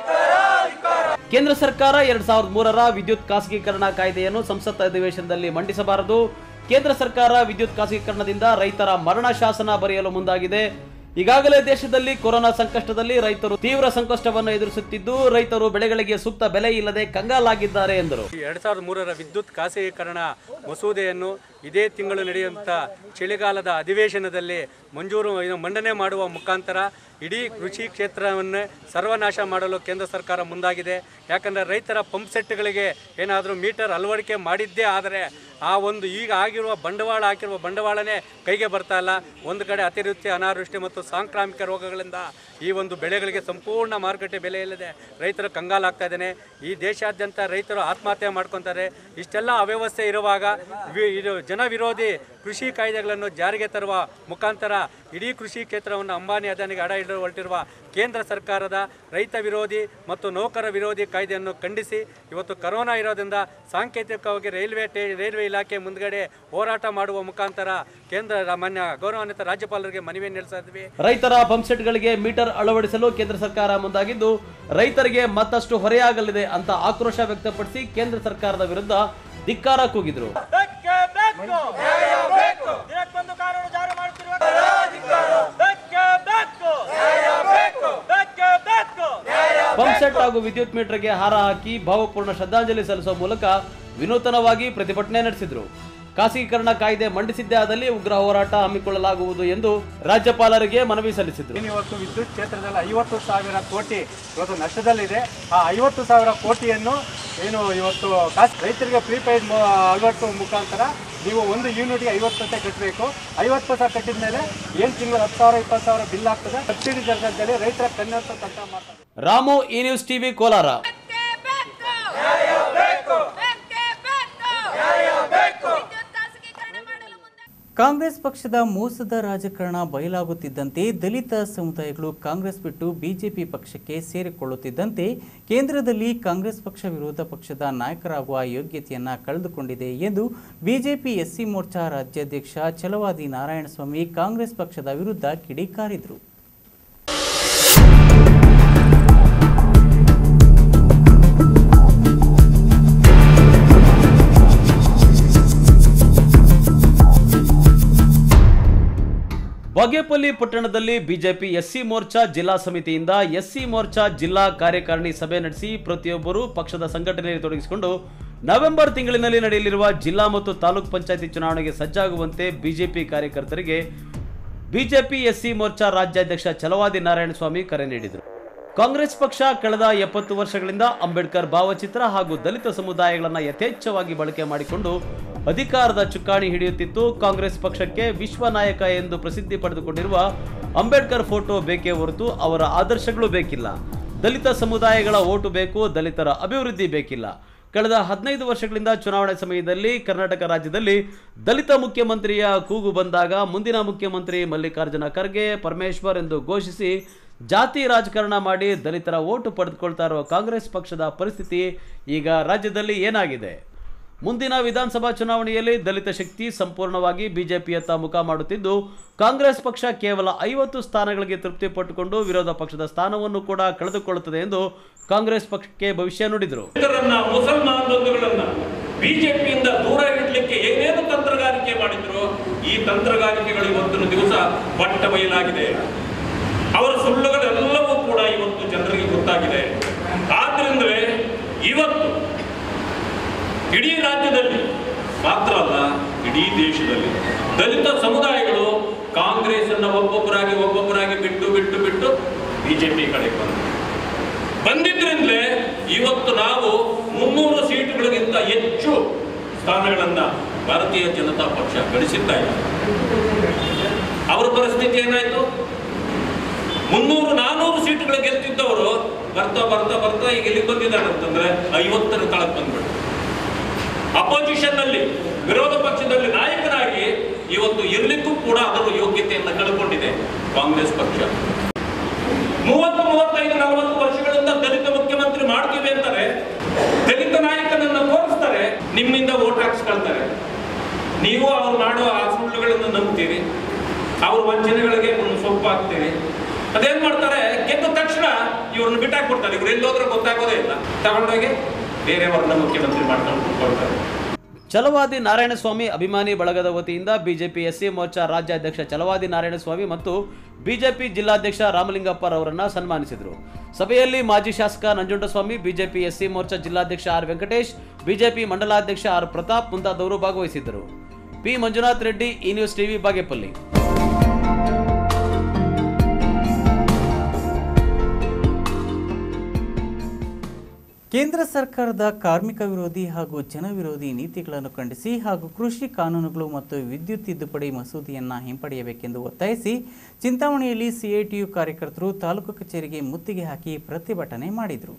ಕೇಂದ್ರ ಸರ್ಕಾರ ಎರಡ್ ಸಾವಿರದ ಮೂರರ ವಿದ್ಯುತ್ ಖಾಸಗೀಕರಣ ಕಾಯ್ದೆಯನ್ನು ಸಂಸತ್ ಅಧಿವೇಶನದಲ್ಲಿ ಮಂಡಿಸಬಾರದು ಕೇಂದ್ರ ಸರ್ಕಾರ ವಿದ್ಯುತ್ ಖಾಸಗೀಕರಣದಿಂದ ರೈತರ ಮರಣ ಶಾಸನ ಬರೆಯಲು ಮುಂದಾಗಿದೆ ಈಗಾಗಲೇ ದೇಶದಲ್ಲಿ ಕೊರೋನಾ ಸಂಕಷ್ಟದಲ್ಲಿ ರೈತರು ತೀವ್ರ ಸಂಕಷ್ಟವನ್ನು ಎದುರಿಸುತ್ತಿದ್ದು ರೈತರು ಬೆಳೆಗಳಿಗೆ ಸೂಕ್ತ ಬೆಲೆ ಇಲ್ಲದೆ ಕಂಗಾಲಾಗಿದ್ದಾರೆ ಎಂದರು ಎರಡು ಸಾವಿರದ ಮೂರರ ವಿದ್ಯುತ್ ಖಾಸಗೀಕರಣ ಮಸೂದೆಯನ್ನು ಇದೇ ತಿಂಗಳು ನಡೆಯುವಂಥ ಚಳಿಗಾಲದ ಅಧಿವೇಶನದಲ್ಲಿ ಮಂಜೂರು ಇದು ಮಂಡನೆ ಮಾಡುವ ಮುಖಾಂತರ ಇಡೀ ಕೃಷಿ ಕ್ಷೇತ್ರವನ್ನೇ ಸರ್ವನಾಶ ಮಾಡಲು ಕೇಂದ್ರ ಸರ್ಕಾರ ಮುಂದಾಗಿದೆ ಯಾಕಂದರೆ ರೈತರ ಪಂಪ್ ಸೆಟ್ಗಳಿಗೆ ಏನಾದರೂ ಮೀಟರ್ ಅಳವಡಿಕೆ ಮಾಡಿದ್ದೇ ಆದರೆ ಆ ಒಂದು ಈಗ ಆಗಿರುವ ಬಂಡವಾಳ ಹಾಕಿರುವ ಬಂಡವಾಳನೇ ಕೈಗೆ ಬರ್ತಾ ಇಲ್ಲ ಒಂದು ಕಡೆ ಅತಿವೃಷ್ಟಿ ಅನಾವೃಷ್ಟಿ ಮತ್ತು ಸಾಂಕ್ರಾಮಿಕ ರೋಗಗಳಿಂದ ಈ ಒಂದು ಬೆಳೆಗಳಿಗೆ ಸಂಪೂರ್ಣ ಮಾರುಕಟ್ಟೆ ಬೆಲೆ ಇಲ್ಲದೆ ರೈತರು ಕಂಗಾಲಾಗ್ತಾ ಇದ್ದಾನೆ ಈ ದೇಶಾದ್ಯಂತ ರೈತರು ಆತ್ಮಹತ್ಯೆ ಮಾಡ್ಕೊತಾರೆ ಇಷ್ಟೆಲ್ಲ ಅವ್ಯವಸ್ಥೆ ಇರುವಾಗ ವಿ- ಇದು ಜನ ವಿರೋಧಿ ಕೃಷಿ ಕಾಯ್ದೆಗಳನ್ನು ಜಾರಿಗೆ ತರುವ ಮುಖಾಂತರ ಇಡೀ ಕೃಷಿ ಕ್ಷೇತ್ರವನ್ನು ಅಂಬಾನಿ ಅದಾನಿಗೆ ಅಡ ಇಡಲು ಹೊರಟಿರುವ ಕೇಂದ್ರ ಸರ್ಕಾರದ ರೈತ ವಿರೋಧಿ ಮತ್ತು ನೌಕರ ವಿರೋಧಿ ಕಾಯ್ದೆಯನ್ನು ಖಂಡಿಸಿ ಇವತ್ತು ಕರೋನಾ ಇರೋದ್ರಿಂದ ಸಾಂಕೇತಿಕವಾಗಿ ರೈಲ್ವೆ ಟೇ ರೈಲ್ವೆ ಇಲಾಖೆ ಮುಂದ್ಗಡೆ ಹೋರಾಟ ಮಾಡುವ ಮುಖಾಂತರ ಕೇಂದ್ರ ರ- ಮಾನ್ಯ ಗೌರವಾನ್ವಿತ ರಾಜ್ಯಪಾಲರಿಗೆ ಮನವಿ ನಡೆಸ್ತಾ ಇದ್ವಿ ರೈತರ ಪಂಪ್ಸೆಟ್ಗಳಿಗೆ ಮೀಟರ್ ಅಳವಡಿಸಲು ಕೇಂದ್ರ ಸರ್ಕಾರ ಮುಂದಾಗಿದ್ದು ರೈತರಿಗೆ ಮತ್ತಷ್ಟು ಹೊರೆಯಾಗಲಿದೆ ಅಂತ ಆಕ್ರೋಶ ವ್ಯಕ್ತಪಡಿಸಿ ಕೇಂದ್ರ ಸರ್ಕಾರದ ವಿರುದ್ಧ ಧಿಕ್ಕಾರ ಕೂಗಿದ್ರು ಬೆಕ್ಕೆ ಬೇಕು. ದಿನಕ್ಕೊಂದು ಕಾನೂನು ಜಾರಿ ಮಾಡುತ್ತಿರುವ ಬೆಕ್ಕೆ ಬೇಕು. ಬೆಕ್ಕೆ ಬೇಕು. ಪಂಪ್ಸೆಟ್ ಹಾಗೂ ವಿದ್ಯುತ್ ಮೀಟರ್ಗೆ ಹಾರ ಹಾಕಿ ಭಾವಪೂರ್ಣ ಶ್ರದ್ಧಾಂಜಲಿ ಸಲ್ಲಿಸುವ ಮೂಲಕ ವಿನೂತನವಾಗಿ ಪ್ರತಿಭಟನೆ ನಡೆಸಿದ್ರು ಖಾಸಗೀಕರಣ ಕಾಯ್ದೆ ಮಂಡಿಸಿದ್ದೇ ಆದಲ್ಲಿ ಉಗ್ರ ಹೋರಾಟ ಹಮ್ಮಿಕೊಳ್ಳಲಾಗುವುದು ಎಂದು ರಾಜ್ಯಪಾಲರಿಗೆ ಮನವಿ ಸಲ್ಲಿಸಿದ್ರು ಏನು ಇವತ್ತು ವಿದ್ಯುತ್ ಕ್ಷೇತ್ರದಲ್ಲಿ ಐವತ್ತು ಸಾವಿರ ಕೋಟಿ ಇವತ್ತು ನಷ್ಟದಲ್ಲಿದೆ ಆ ಐವತ್ತು ಸಾವಿರ ಕೋಟಿಯನ್ನು ಏನು ಇವತ್ತು ಕಾಸ್ ರೈತರಿಗೆ ಪ್ರೀಪೇಯ್ಡ್ ಅಳವಡಿಸುವ ಮುಖಾಂತರ ನೀವು ಒಂದು ಯೂನಿಟ್ಗೆ ಐವತ್ತು ಪೈಸೆ ಕಟ್ಟಬೇಕು ಐವತ್ತು ಪೈಸೆ ಕಟ್ಟಿದ ಮೇಲೆ ಏನು ತಿಂಗಳು ಹತ್ತು ಸಾವಿರ ಇಪ್ಪತ್ತು ಸಾವಿರ ಬಿಲ್ ಆಗ್ತದೆ ಸಬ್ಸಿಡಿ ದರದಲ್ಲಿ ರೈತರ ಕಣ್ಣಂತ ತಂತ್ರ ಮಾಡ್ತಾರೆ ರಾಮು ಈ ನ್ಯೂಸ್ ಟಿವಿ ಕೋಲಾರ ವಿದ್ಯುತ್ ಖಾಸಗೀಕರಣ ಮಾಡಲು ಮುಂದಾಗಿರುವ ಕಾಂಗ್ರೆಸ್ ಪಕ್ಷದ ಮೋಸದ ರಾಜಕಾರಣ ಬಯಲಾಗುತ್ತಿದ್ದಂತೆ ದಲಿತ ಸಮುದಾಯಗಳು ಕಾಂಗ್ರೆಸ್ ಬಿಟ್ಟು ಬಿಜೆಪಿ ಪಕ್ಷಕ್ಕೆ ಸೇರಿಕೊಳ್ಳುತ್ತಿದ್ದಂತೆ ಕೇಂದ್ರದಲ್ಲಿ ಕಾಂಗ್ರೆಸ್ ಪಕ್ಷ ವಿರೋಧ ಪಕ್ಷದ ನಾಯಕರಾಗುವ ಯೋಗ್ಯತೆಯನ್ನ ಕಳೆದುಕೊಂಡಿದೆ ಎಂದು ಬಿಜೆಪಿ ಎಸ್ಸಿ ಮೋರ್ಚಾ ರಾಜ್ಯಾಧ್ಯಕ್ಷ ಛಲವಾದಿ ನಾರಾಯಣಸ್ವಾಮಿ ಕಾಂಗ್ರೆಸ್ ಪಕ್ಷದ ವಿರುದ್ಧ ಕಿಡಿಕಾರಿದರು ಬಾಗೇಪಲ್ಲಿ ಪಟ್ಟಣದಲ್ಲಿ ಬಿಜೆಪಿ ಎಸ್ಸಿ ಮೋರ್ಚಾ ಜಿಲ್ಲಾ ಸಮಿತಿಯಿಂದ ಎಸ್ಸಿ ಮೋರ್ಚಾ ಜಿಲ್ಲಾ ಕಾರ್ಯಕಾರಿಣಿ ಸಭೆ ನಡೆಸಿ ಪ್ರತಿಯೊಬ್ಬರು ಪಕ್ಷದ ಸಂಘಟನೆಯಲ್ಲಿ ತೊಡಗಿಸಿಕೊಂಡು ನವೆಂಬರ್ ತಿಂಗಳಿನಲ್ಲಿ ನಡೆಯಲಿರುವ ಜಿಲ್ಲಾ ಮತ್ತು ತಾಲೂಕ್ ಪಂಚಾಯತಿ ಚುನಾವಣೆಗೆ ಸಜ್ಜಾಗುವಂತೆ ಬಿಜೆಪಿ ಕಾರ್ಯಕರ್ತರಿಗೆ ಬಿಜೆಪಿ ಎಸ್ಸಿ ಮೋರ್ಚಾ ರಾಜ್ಯಾಧ್ಯಕ್ಷ ಛಲವಾದಿ ನಾರಾಯಣಸ್ವಾಮಿ ಕರೆ ನೀಡಿದರು ಕಾಂಗ್ರೆಸ್ ಪಕ್ಷ ಕಳೆದ ಎಪ್ಪತ್ತು ವರ್ಷಗಳಿಂದ ಅಂಬೇಡ್ಕರ್ ಭಾವಚಿತ್ರ ಹಾಗೂ ದಲಿತ ಸಮುದಾಯಗಳನ್ನು ಯಥೇಚ್ಛವಾಗಿ ಬಳಕೆ ಮಾಡಿಕೊಂಡು ಅಧಿಕಾರದ ಚುಕ್ಕಾಣಿ ಹಿಡಿಯುತ್ತಿತ್ತು ಕಾಂಗ್ರೆಸ್ ಪಕ್ಷಕ್ಕೆ ವಿಶ್ವ ನಾಯಕ ಎಂದು ಪ್ರಸಿದ್ಧಿ ಪಡೆದುಕೊಂಡಿರುವ ಅಂಬೇಡ್ಕರ್ ಫೋಟೋ ಬೇಕೇ ಹೊರತು ಅವರ ಆದರ್ಶಗಳು ಬೇಕಿಲ್ಲ ದಲಿತ ಸಮುದಾಯಗಳ ಓಟು ಬೇಕು ದಲಿತರ ಅಭಿವೃದ್ಧಿ ಬೇಕಿಲ್ಲ ಕಳೆದ ಹದಿನೈದು ವರ್ಷಗಳಿಂದ ಚುನಾವಣೆ ಸಮಯದಲ್ಲಿ ಕರ್ನಾಟಕ ರಾಜ್ಯದಲ್ಲಿ ದಲಿತ ಮುಖ್ಯಮಂತ್ರಿಯ ಕೂಗು ಬಂದಾಗ ಮುಂದಿನ ಮುಖ್ಯಮಂತ್ರಿ ಮಲ್ಲಿಕಾರ್ಜುನ ಖರ್ಗೆ ಪರಮೇಶ್ವರ್ ಎಂದು ಘೋಷಿಸಿ ಜಾತಿ ರಾಜಕಾರಣ ಮಾಡಿ ದಲಿತರ ಓಟು ಪಡೆದುಕೊಳ್ತಾ ಇರುವ ಕಾಂಗ್ರೆಸ್ ಪಕ್ಷದ ಪರಿಸ್ಥಿತಿ ಈಗ ರಾಜ್ಯದಲ್ಲಿ ಏನಾಗಿದೆ ಮುಂದಿನ ವಿಧಾನಸಭಾ ಚುನಾವಣೆಯಲ್ಲಿ ದಲಿತ ಶಕ್ತಿ ಸಂಪೂರ್ಣವಾಗಿ ಬಿಜೆಪಿಯತ್ತ ಮುಖ ಮಾಡುತ್ತಿದ್ದು ಕಾಂಗ್ರೆಸ್ ಪಕ್ಷ ಕೇವಲ ಐವತ್ತು ಸ್ಥಾನಗಳಿಗೆ ತೃಪ್ತಿ ಪಟ್ಟುಕೊಂಡು ವಿರೋಧ ಪಕ್ಷದ ಸ್ಥಾನವನ್ನು ಕೂಡ ಕಳೆದುಕೊಳ್ಳುತ್ತದೆ ಎಂದು ಕಾಂಗ್ರೆಸ್ ಪಕ್ಷಕ್ಕೆ ಭವಿಷ್ಯ ನುಡಿದರು ರೈತರನ್ನ ಮುಸಲ್ಮಾನ್ ಬಂಧುಗಳನ್ನ ಬಿಜೆಪಿಯಿಂದ ದೂರ ಇಡಲಿಕ್ಕೆ ಏನೇನು ತಂತ್ರಗಾರಿಕೆ ಮಾಡಿದ್ರು ಈ ತಂತ್ರಗಾರಿಕೆಗಳು ಇವತ್ತಿನ ದಿವಸ ಬಟ್ಟ ಬಯಲಾಗಿದೆ ಅವರ ಸುಳ್ಳುಗಳೆಲ್ಲವೂ ಕೂಡ ಇವತ್ತು ಜನರಿಗೆ ಗೊತ್ತಾಗಿದೆ ಆದ್ರಿಂದಲೇ ಇವತ್ತು ಇಡೀ ರಾಜ್ಯದಲ್ಲಿ ಮಾತ್ರ ಅಲ್ಲ ಇಡೀ ದೇಶದಲ್ಲಿ ದಲಿತ ಸಮುದಾಯಗಳು ಕಾಂಗ್ರೆಸ್ ಅನ್ನ ಒಬ್ಬೊಬ್ಬರಾಗಿ ಒಬ್ಬೊಬ್ಬರಾಗಿ ಬಿಟ್ಟು ಬಿಟ್ಟು ಬಿಟ್ಟು ಬಿಜೆಪಿ ಕಡೆಗೆ ಬಂದರು ಬಂದಿದ್ರಿಂದಲೇ ಇವತ್ತು ನಾವು ಮುನ್ನೂರು ಸೀಟುಗಳಿಗಿಂತ ಹೆಚ್ಚು ಸ್ಥಾನಗಳನ್ನ ಭಾರತೀಯ ಜನತಾ ಪಕ್ಷ ಗಳಿಸಿದ್ದಾಯಿತು ಅವರ ಪರಿಸ್ಥಿತಿ ಏನಾಯ್ತು ಮುನ್ನೂರು ನಾನೂರು ಸೀಟುಗಳು ಗೆಲ್ತಿದ್ದವರು ಬರ್ತಾ ಬರ್ತಾ ಬರ್ತಾ ಈಗ ಎಲ್ಲಿ ಬಂದಿದ್ದಾರೆ ಅಂತಂದ್ರೆ ಐವತ್ತರ ತಳಕ್ ಬಂದ್ಬಿಟ್ಟು ಅಪೋಸಿಷನ್ ನಲ್ಲಿ ವಿರೋಧ ಪಕ್ಷದಲ್ಲಿ ನಾಯಕನಾಗಿ ಇವತ್ತು ಇರ್ಲಿಕ್ಕೂ ಕೂಡ ಅದರ ಯೋಗ್ಯತೆಯನ್ನು ಕಳ್ಕೊಂಡಿದೆ ಕಾಂಗ್ರೆಸ್ ಪಕ್ಷ ಮೂವತ್ತು ಮೂವತ್ತೈದು ನಲವತ್ತು ವರ್ಷಗಳಿಂದ ದಲಿತ ಮುಖ್ಯಮಂತ್ರಿ ಮಾಡ್ತೀವಿ ಅಂತಾರೆ ದಲಿತ ನಾಯಕನನ್ನ ತೋರಿಸ್ತಾರೆ ನಿಮ್ಮಿಂದ ವೋಟ್ ಹಾಕ್ಸ್ಕೊಳ್ತಾರೆ ನೀವು ಅವ್ರು ಮಾಡುವ ಆ ಸುಳ್ಳುಗಳನ್ನು ನಂಬ್ತೀರಿ ಅವ್ರ ವಂಚನೆಗಳಿಗೆ ಒಂದು ಸೊಪ್ಪು ಹಾಕ್ತೀರಿ ಅದೇನ್ ಮಾಡ್ತಾರೆ ಗೆದ್ದ ತಕ್ಷಣ ಇವ್ರನ್ನ ಬಿಟ್ಟಾಕ್ಬಿಡ್ತಾರೆ ಇವ್ರು ಎಲ್ಲೋದ್ರೆ ಗೊತ್ತಾಗೋದೇ ಇಲ್ಲ ತಗೊಂಡೋಗಿ ಬೇರೆಯವ್ರನ್ನ ಮುಖ್ಯಮಂತ್ರಿ ಮಾಡ್ಕೊಂಡು ಕೂತ್ಕೊಳ್ತಾರೆ ಛಲವಾದಿ ನಾರಾಯಣಸ್ವಾಮಿ ಅಭಿಮಾನಿ ಬಳಗದ ವತಿಯಿಂದ ಬಿಜೆಪಿ ಎಸ್ಸಿ ಮೋರ್ಚಾ ರಾಜ್ಯಾಧ್ಯಕ್ಷ ಛಲವಾದಿ ನಾರಾಯಣಸ್ವಾಮಿ ಮತ್ತು ಬಿಜೆಪಿ ಜಿಲ್ಲಾಧ್ಯಕ್ಷ ರಾಮಲಿಂಗಪ್ಪರವರನ್ನ ಸನ್ಮಾನಿಸಿದರು ಸಭೆಯಲ್ಲಿ ಮಾಜಿ ಶಾಸಕ ನಂಜುಂಡಸ್ವಾಮಿ ಬಿಜೆಪಿ ಎಸ್ಸಿ ಮೋರ್ಚಾ ಜಿಲ್ಲಾಧ್ಯಕ್ಷ ಆರ್ ವೆಂಕಟೇಶ್ ಬಿಜೆಪಿ ಮಂಡಲಾಧ್ಯಕ್ಷ ಆರ್ ಪ್ರತಾಪ್ ಮುಂತಾದವರು ಭಾಗವಹಿಸಿದ್ದರು ಪಿ ಮಂಜುನಾಥ್ ರೆಡ್ಡಿ ಈ ನ್ಯೂಸ್ ಟಿವಿ ಬಾಗೇಪಲ್ಲಿ ಕೇಂದ್ರ ಸರ್ಕಾರದ ಕಾರ್ಮಿಕ ವಿರೋಧಿ ಹಾಗೂ ಜನ ವಿರೋಧಿ ನೀತಿಗಳನ್ನು ಖಂಡಿಸಿ ಹಾಗೂ ಕೃಷಿ ಕಾನೂನುಗಳು ಮತ್ತು ವಿದ್ಯುತ್ ತಿದ್ದುಪಡಿ ಮಸೂದೆಯನ್ನು ಹಿಂಪಡೆಯಬೇಕೆಂದು ಒತ್ತಾಯಿಸಿ ಚಿಂತಾಮಣಿಯಲ್ಲಿ ಸಿಐಟಿಯು ಕಾರ್ಯಕರ್ತರು ತಾಲೂಕು ಕಚೇರಿಗೆ ಮುತ್ತಿಗೆ ಹಾಕಿ ಪ್ರತಿಭಟನೆ ಮಾಡಿದರು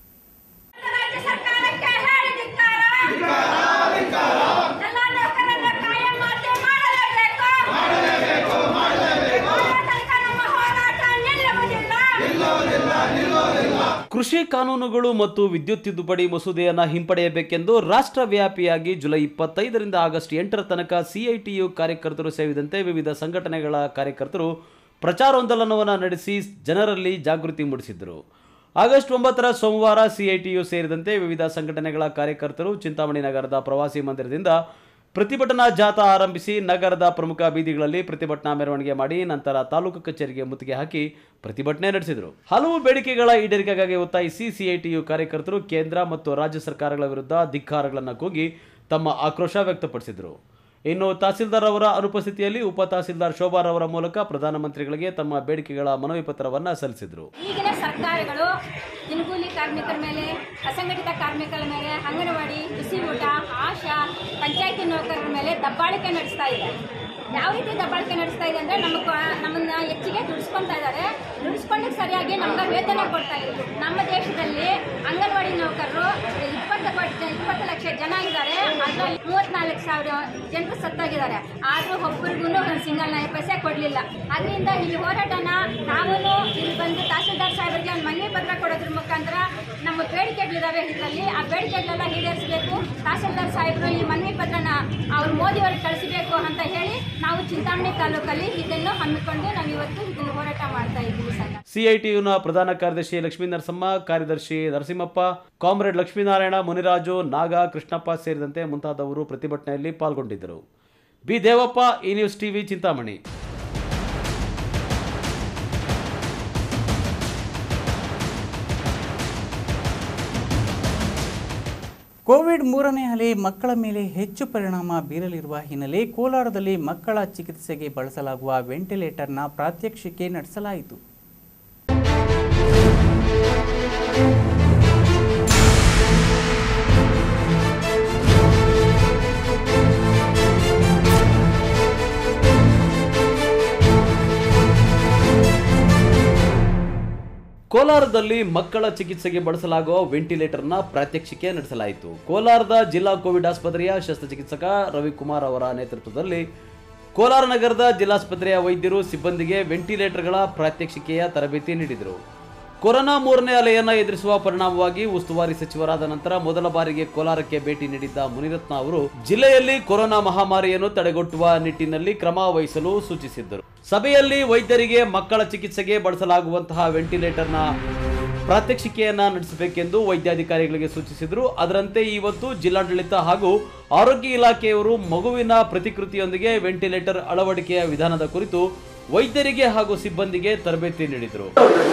ಕೃಷಿ ಕಾನೂನುಗಳು ಮತ್ತು ವಿದ್ಯುತ್ ತಿದ್ದುಪಡಿ ಮಸೂದೆಯನ್ನು ಹಿಂಪಡೆಯಬೇಕೆಂದು ರಾಷ್ಟ್ರವ್ಯಾಪಿಯಾಗಿ ಜುಲೈ ಇಪ್ಪತ್ತೈದರಿಂದ ಆಗಸ್ಟ್ ಎಂಟರ ತನಕ ಸಿಐಟಿಯು ಕಾರ್ಯಕರ್ತರು ಸೇರಿದಂತೆ ವಿವಿಧ ಸಂಘಟನೆಗಳ ಕಾರ್ಯಕರ್ತರು ಪ್ರಚಾರೋಂದೋಲನವನ್ನು ನಡೆಸಿ ಜನರಲ್ಲಿ ಜಾಗೃತಿ ಮೂಡಿಸಿದ್ದರು ಆಗಸ್ಟ್ ಒಂಬತ್ತರ ಸೋಮವಾರ ಸಿಐಟಿಯು ಸೇರಿದಂತೆ ವಿವಿಧ ಸಂಘಟನೆಗಳ ಕಾರ್ಯಕರ್ತರು ಚಿಂತಾಮಣಿ ನಗರದ ಪ್ರವಾಸಿ ಮಂದಿರದಿಂದ ಪ್ರತಿಭಟನಾ ಜಾಥಾ ಆರಂಭಿಸಿ ನಗರದ ಪ್ರಮುಖ ಬೀದಿಗಳಲ್ಲಿ ಪ್ರತಿಭಟನಾ ಮೆರವಣಿಗೆ ಮಾಡಿ ನಂತರ ತಾಲೂಕು ಕಚೇರಿಗೆ ಮುತ್ತಿಗೆ ಹಾಕಿ ಪ್ರತಿಭಟನೆ ನಡೆಸಿದರು ಹಲವು ಬೇಡಿಕೆಗಳ ಈಡೇರಿಕೆಗಾಗಿ ಒತ್ತಾಯಿಸಿ ಸಿಐಟಿಯು ಕಾರ್ಯಕರ್ತರು ಕೇಂದ್ರ ಮತ್ತು ರಾಜ್ಯ ಸರ್ಕಾರಗಳ ವಿರುದ್ಧ ಧಿಕ್ಕಾರಗಳನ್ನು ಕೂಗಿ ತಮ್ಮ ಆಕ್ರೋಶ ವ್ಯಕ್ತಪಡಿಸಿದರು ಇನ್ನು ತಹಸೀಲ್ದಾರ್ ಅವರ ಅನುಪಸ್ಥಿತಿಯಲ್ಲಿ ಉಪ ತಹಸೀಲ್ದಾರ್ ಶೋಭಾರ್ ಅವರ ಮೂಲಕ ಪ್ರಧಾನಮಂತ್ರಿಗಳಿಗೆ ತಮ್ಮ ಬೇಡಿಕೆಗಳ ಮನವಿ ಪತ್ರವನ್ನು ಸಲ್ಲಿಸಿದರು ಈಗಿನ ಸರ್ಕಾರಗಳು ದಿನಗೂಲಿ ಕಾರ್ಮಿಕರ ಮೇಲೆ ಅಸಂಘಟಿತ ಕಾರ್ಮಿಕರ ಮೇಲೆ ಅಂಗನವಾಡಿ ಬಿಸಿ ಊಟ ಆಶಾ ಪಂಚಾಯತಿ ನೌಕರರ ಮೇಲೆ ದಬ್ಬಾಳಿಕೆ ನಡೆಸ್ತಾ ಇದೆ ಯಾವ ರೀತಿ ದಬ್ಬಾಳಿಕೆ ನಡೆಸ್ತಾ ಇದೆ ಅಂದ್ರೆ ನಮ್ಮ ಕ- ನಮ್ಮನ್ನ ಹೆಚ್ಚಿಗೆ ದುಡಿಸ್ಕೊಂತಾ ಇದ್ದಾರೆ ದುಡಿಸ್ಕೊಂಡಕ್ಕೆ ಸರಿಯಾಗಿ ನಮ್ಗೆ ವೇತನ ಕೊಡ್ತಾ ಇಲ್ಲ ನಮ್ಮ ದೇಶದಲ್ಲಿ ಅಂಗನವಾಡಿ ನೌಕರರು ಇಪ್ಪತ್ತು ಕೋಟಿ ಇಪ್ಪತ್ತು ಲಕ್ಷ ಜನ ಇದ್ದಾರೆ ಅದರಲ್ಲಿ ಮೂವತ್ನಾಲ್ಕು ಸಾವಿರ ಜನರು ಸತ್ತಾಗಿದ್ದಾರೆ ಆದ್ರೂ ಒಬ್ಬರಿಗೂ ಸಿಂಗಲ್ ನಾಯಿ ಪೈಸೆ ಕೊಡಲಿಲ್ಲ ಅದರಿಂದ ಈ ಹೋರಾಟನ ನಾವು ಇಲ್ಲಿ ಬಂದು ತಹಸೀಲ್ದಾರ್ ಸಾಹೇಬರಿಗೆ ಒಂದು ಮನವಿ ಪತ್ರ ಕೊಡೋದ್ರ ಮುಖಾಂತರ ನಮ್ಮ ಬೇಡಿಕೆಗಳಿದಾವೆ ಇದರಲ್ಲಿ ಆ ಬೇಡಿಕೆಗಳೆಲ್ಲ ಈಡೇರಿಸಬೇಕು ತಹಸೀಲ್ದಾರ್ ಸಾಹೇಬರು ಈ ಮನವಿ ಪತ್ರನ ಅವ್ರು ಮೋದಿಯವ್ರಿಗೆ ಕಳಿಸಬೇಕು ಅಂತ ಹೇಳಿ ನಾವು ಚಿಂತಾಮಣಿ ತಾಲೂಕಲ್ಲಿ ಇದನ್ನು ಹಮ್ಮಿಕೊಂಡು ನಾವು ಇವತ್ತು ಇದನ್ನು ಹೋರಾಟ ಮಾಡ್ತಾ ಇದ್ದೀವಿ ಸಂಘ ಸಿಐಟಿಯುನ ಪ್ರಧಾನ ಕಾರ್ಯದರ್ಶಿ ಲಕ್ಷ್ಮೀ ನರಸಮ್ಮ ಕಾರ್ಯದರ್ಶಿ ನರಸಿಂಹಪ್ಪ ಕಾಮ್ರೇಡ್ ಲಕ್ಷ್ಮೀನಾರಾಯಣ ಮುನಿರಾಜು ನಾಗ ಕೃಷ್ಣಪ್ಪ ಸೇರಿದಂತೆ ಮುಂತಾದವರು ಪ್ರತಿಭಟನೆಯಲ್ಲಿ ಪಾಲ್ಗೊಂಡಿದ್ದರು ಬಿ ದೇವಪ್ಪ ಈ ನ್ಯೂಸ್ ಟಿವಿ ಚಿಂತಾಮಣಿ ಕೋವಿಡ್ ಮೂರನೇ ಅಲೆ ಮಕ್ಕಳ ಮೇಲೆ ಹೆಚ್ಚು ಪರಿಣಾಮ ಬೀರಲಿರುವ ಹಿನ್ನೆಲೆ ಕೋಲಾರದಲ್ಲಿ ಮಕ್ಕಳ ಚಿಕಿತ್ಸೆಗೆ ಬಳಸಲಾಗುವ ವೆಂಟಿಲೇಟರ್ನ ಪ್ರಾತ್ಯಕ್ಷಿಕೆ ನಡೆಸಲಾಯಿತು ಕೋಲಾರದಲ್ಲಿ ಮಕ್ಕಳ ಚಿಕಿತ್ಸೆಗೆ ಬಳಸಲಾಗುವ ವೆಂಟಿಲೇಟರ್ನ ಪ್ರಾತ್ಯಕ್ಷಿಕೆ ನಡೆಸಲಾಯಿತು ಕೋಲಾರದ ಜಿಲ್ಲಾ ಕೋವಿಡ್ ಆಸ್ಪತ್ರೆಯ ಶಸ್ತ್ರಚಿಕಿತ್ಸಕ ರವಿಕುಮಾರ್ ಅವರ ನೇತೃತ್ವದಲ್ಲಿ ಕೋಲಾರ ನಗರದ ಜಿಲ್ಲಾಸ್ಪತ್ರೆಯ ವೈದ್ಯರು ಸಿಬ್ಬಂದಿಗೆ ವೆಂಟಿಲೇಟರ್ಗಳ ಪ್ರಾತ್ಯಕ್ಷಿಕೆಯ ತರಬೇತಿ ನೀಡಿದರು ಕೊರೋನಾ ಮೂರನೇ ಅಲೆಯನ್ನು ಎದುರಿಸುವ ಪರಿಣಾಮವಾಗಿ ಉಸ್ತುವಾರಿ ಸಚಿವರಾದ ನಂತರ ಮೊದಲ ಬಾರಿಗೆ ಕೋಲಾರಕ್ಕೆ ಭೇಟಿ ನೀಡಿದ್ದ ಮುನಿರತ್ನ ಅವರು ಜಿಲ್ಲೆಯಲ್ಲಿ ಕೊರೋನಾ ಮಹಾಮಾರಿಯನ್ನು ತಡೆಗಟ್ಟುವ ನಿಟ್ಟಿನಲ್ಲಿ ಕ್ರಮ ವಹಿಸಲು ಸೂಚಿಸಿದ್ದರು ಸಭೆಯಲ್ಲಿ ವೈದ್ಯರಿಗೆ ಮಕ್ಕಳ ಚಿಕಿತ್ಸೆಗೆ ಬಳಸಲಾಗುವಂತಹ ವೆಂಟಿಲೇಟರ್ನ ಪ್ರಾತ್ಯಕ್ಷಿಕೆಯನ್ನ ನಡೆಸಬೇಕೆಂದು ವೈದ್ಯಾಧಿಕಾರಿಗಳಿಗೆ ಸೂಚಿಸಿದರು ಅದರಂತೆ ಇವತ್ತು ಜಿಲ್ಲಾಡಳಿತ ಹಾಗೂ ಆರೋಗ್ಯ ಇಲಾಖೆಯವರು ಮಗುವಿನ ಪ್ರತಿಕೃತಿಯೊಂದಿಗೆ ವೆಂಟಿಲೇಟರ್ ಅಳವಡಿಕೆಯ ವಿಧಾನದ ಕುರಿತು ವೈದ್ಯರಿಗೆ ಹಾಗೂ ಸಿಬ್ಬಂದಿಗೆ ತರಬೇತಿ ನೀಡಿದರು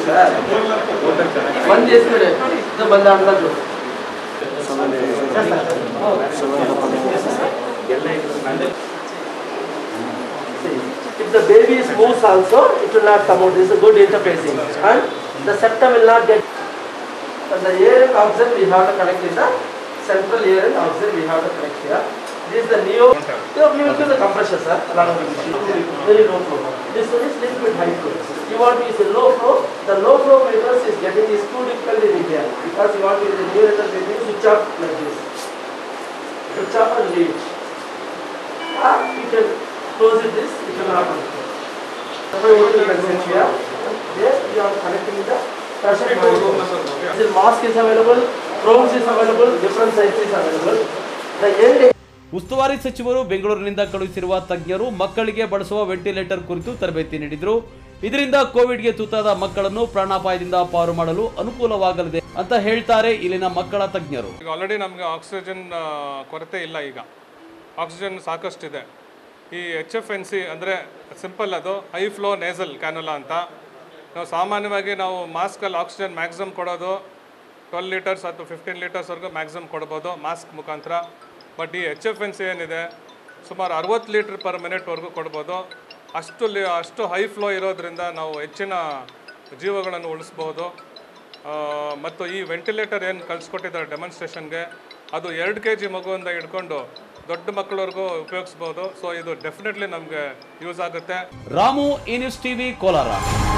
If the baby is moves also, it will not come out. This is a good interfacing. And the septum will not get. And the air and oxygen we have to connect in the central air and oxygen we have to connect here. This is the neo. Yeah, we will give the compressor, sir. Along with this. Very low flow. This one is little bit high flow. You want to use a low flow. The low flow meters is getting is too difficult in India because you want to use a numerator maybe switch off like this. Switch off and leave. Ah, you can close it this. It will happen. That's why what you can set here. There you are connecting the tertiary monitor. This mask is available. Chromes is available. Different sizes is available. The end ಉಸ್ತುವಾರಿ ಸಚಿವರು ಬೆಂಗಳೂರಿನಿಂದ ಕಳುಹಿಸಿರುವ ತಜ್ಞರು ಮಕ್ಕಳಿಗೆ ಬಳಸುವ ventilator ಕುರಿತು ತರಬೇತಿ ನೀಡಿದರು ಇದರಿಂದ ಕೋವಿಡ್ಗೆ ತುತ್ತಾದ ಮಕ್ಕಳನ್ನು ಪ್ರಾಣಾಪಾಯದಿಂದ ಪಾರು ಮಾಡಲು ಅನುಕೂಲವಾಗಲಿದೆ ಅಂತ ಹೇಳ್ತಾರೆ ಇಲ್ಲಿನ ಮಕ್ಕಳ ತಜ್ಞರು ಈಗ ಆಲ್ರೆಡಿ ನಮಗೆ ಆಕ್ಸಿಜನ್ ಆ, ಕೊರತೆ ಇಲ್ಲ ಈಗ ಆಕ್ಸಿಜನ್ ಸಾಕಷ್ಟಿದೆ ಈ ಎಚ್ ಎಫ್ ಎನ್ ಸಿ ಅಂದರೆ ಸಿಂಪಲ್ ಅದು ಹೈ ಫ್ಲೋ ನೇಸಲ್ ಕ್ಯಾನುಲಾ ಅಂತ ನಾವು ಸಾಮಾನ್ಯವಾಗಿ ನಾವು ಮಾಸ್ಕಲ್ಲಿ ಆಕ್ಸಿಜನ್ ಮ್ಯಾಕ್ಸಿಮಮ್ ಕೊಡೋದು ಟ್ವೆಲ್ ಲೀಟರ್ಸ್ ಅಥವಾ ಫಿಫ್ಟೀನ್ ಲೀಟರ್ಸ್ವರೆಗೂ ಮ್ಯಾಕ್ಸಿಮಮ್ ಕೊಡ್ಬೋದು ಮಾಸ್ಕ್ ಮುಖಾಂತರ ಬಟ್ ಈ ಎಚ್ ಎಫ್ ಎನ್ ಸಿ ಏನಿದೆ ಸುಮಾರು ಅರವತ್ತು ಲೀಟ್ರ್ ಪರ್ ಮಿನಿಟ್ವರೆಗೂ ಕೊಡ್ಬೋದು ಅಷ್ಟು ಲಿ ಅಷ್ಟು ಹೈ ಫ್ಲೋ ಇರೋದ್ರಿಂದ ನಾವು ಹೆಚ್ಚಿನ ಜೀವಗಳನ್ನು ಉಳಿಸ್ಬೋದು ಆ, ಮತ್ತು ಈ ವೆಂಟಿಲೇಟರ್ ಏನು ಕಳಿಸ್ಕೊಟ್ಟಿದ್ದಾರೆ ಡೆಮಾನ್ಸ್ಟ್ರೇಷನ್ಗೆ ಅದು ಎರಡು ಕೆ ಜಿ ಮಗುವಿಂದ ಹಿಡ್ಕೊಂಡು ದೊಡ್ಡ ಮಕ್ಕಳವರೆಗೂ ಉಪಯೋಗಿಸ್ಬೋದು ಸೊ ಇದು ಡೆಫಿನೆಟ್ಲಿ ನಮಗೆ ಯೂಸ್ ಆಗುತ್ತೆ ರಾಮು ಈ news TV Kolar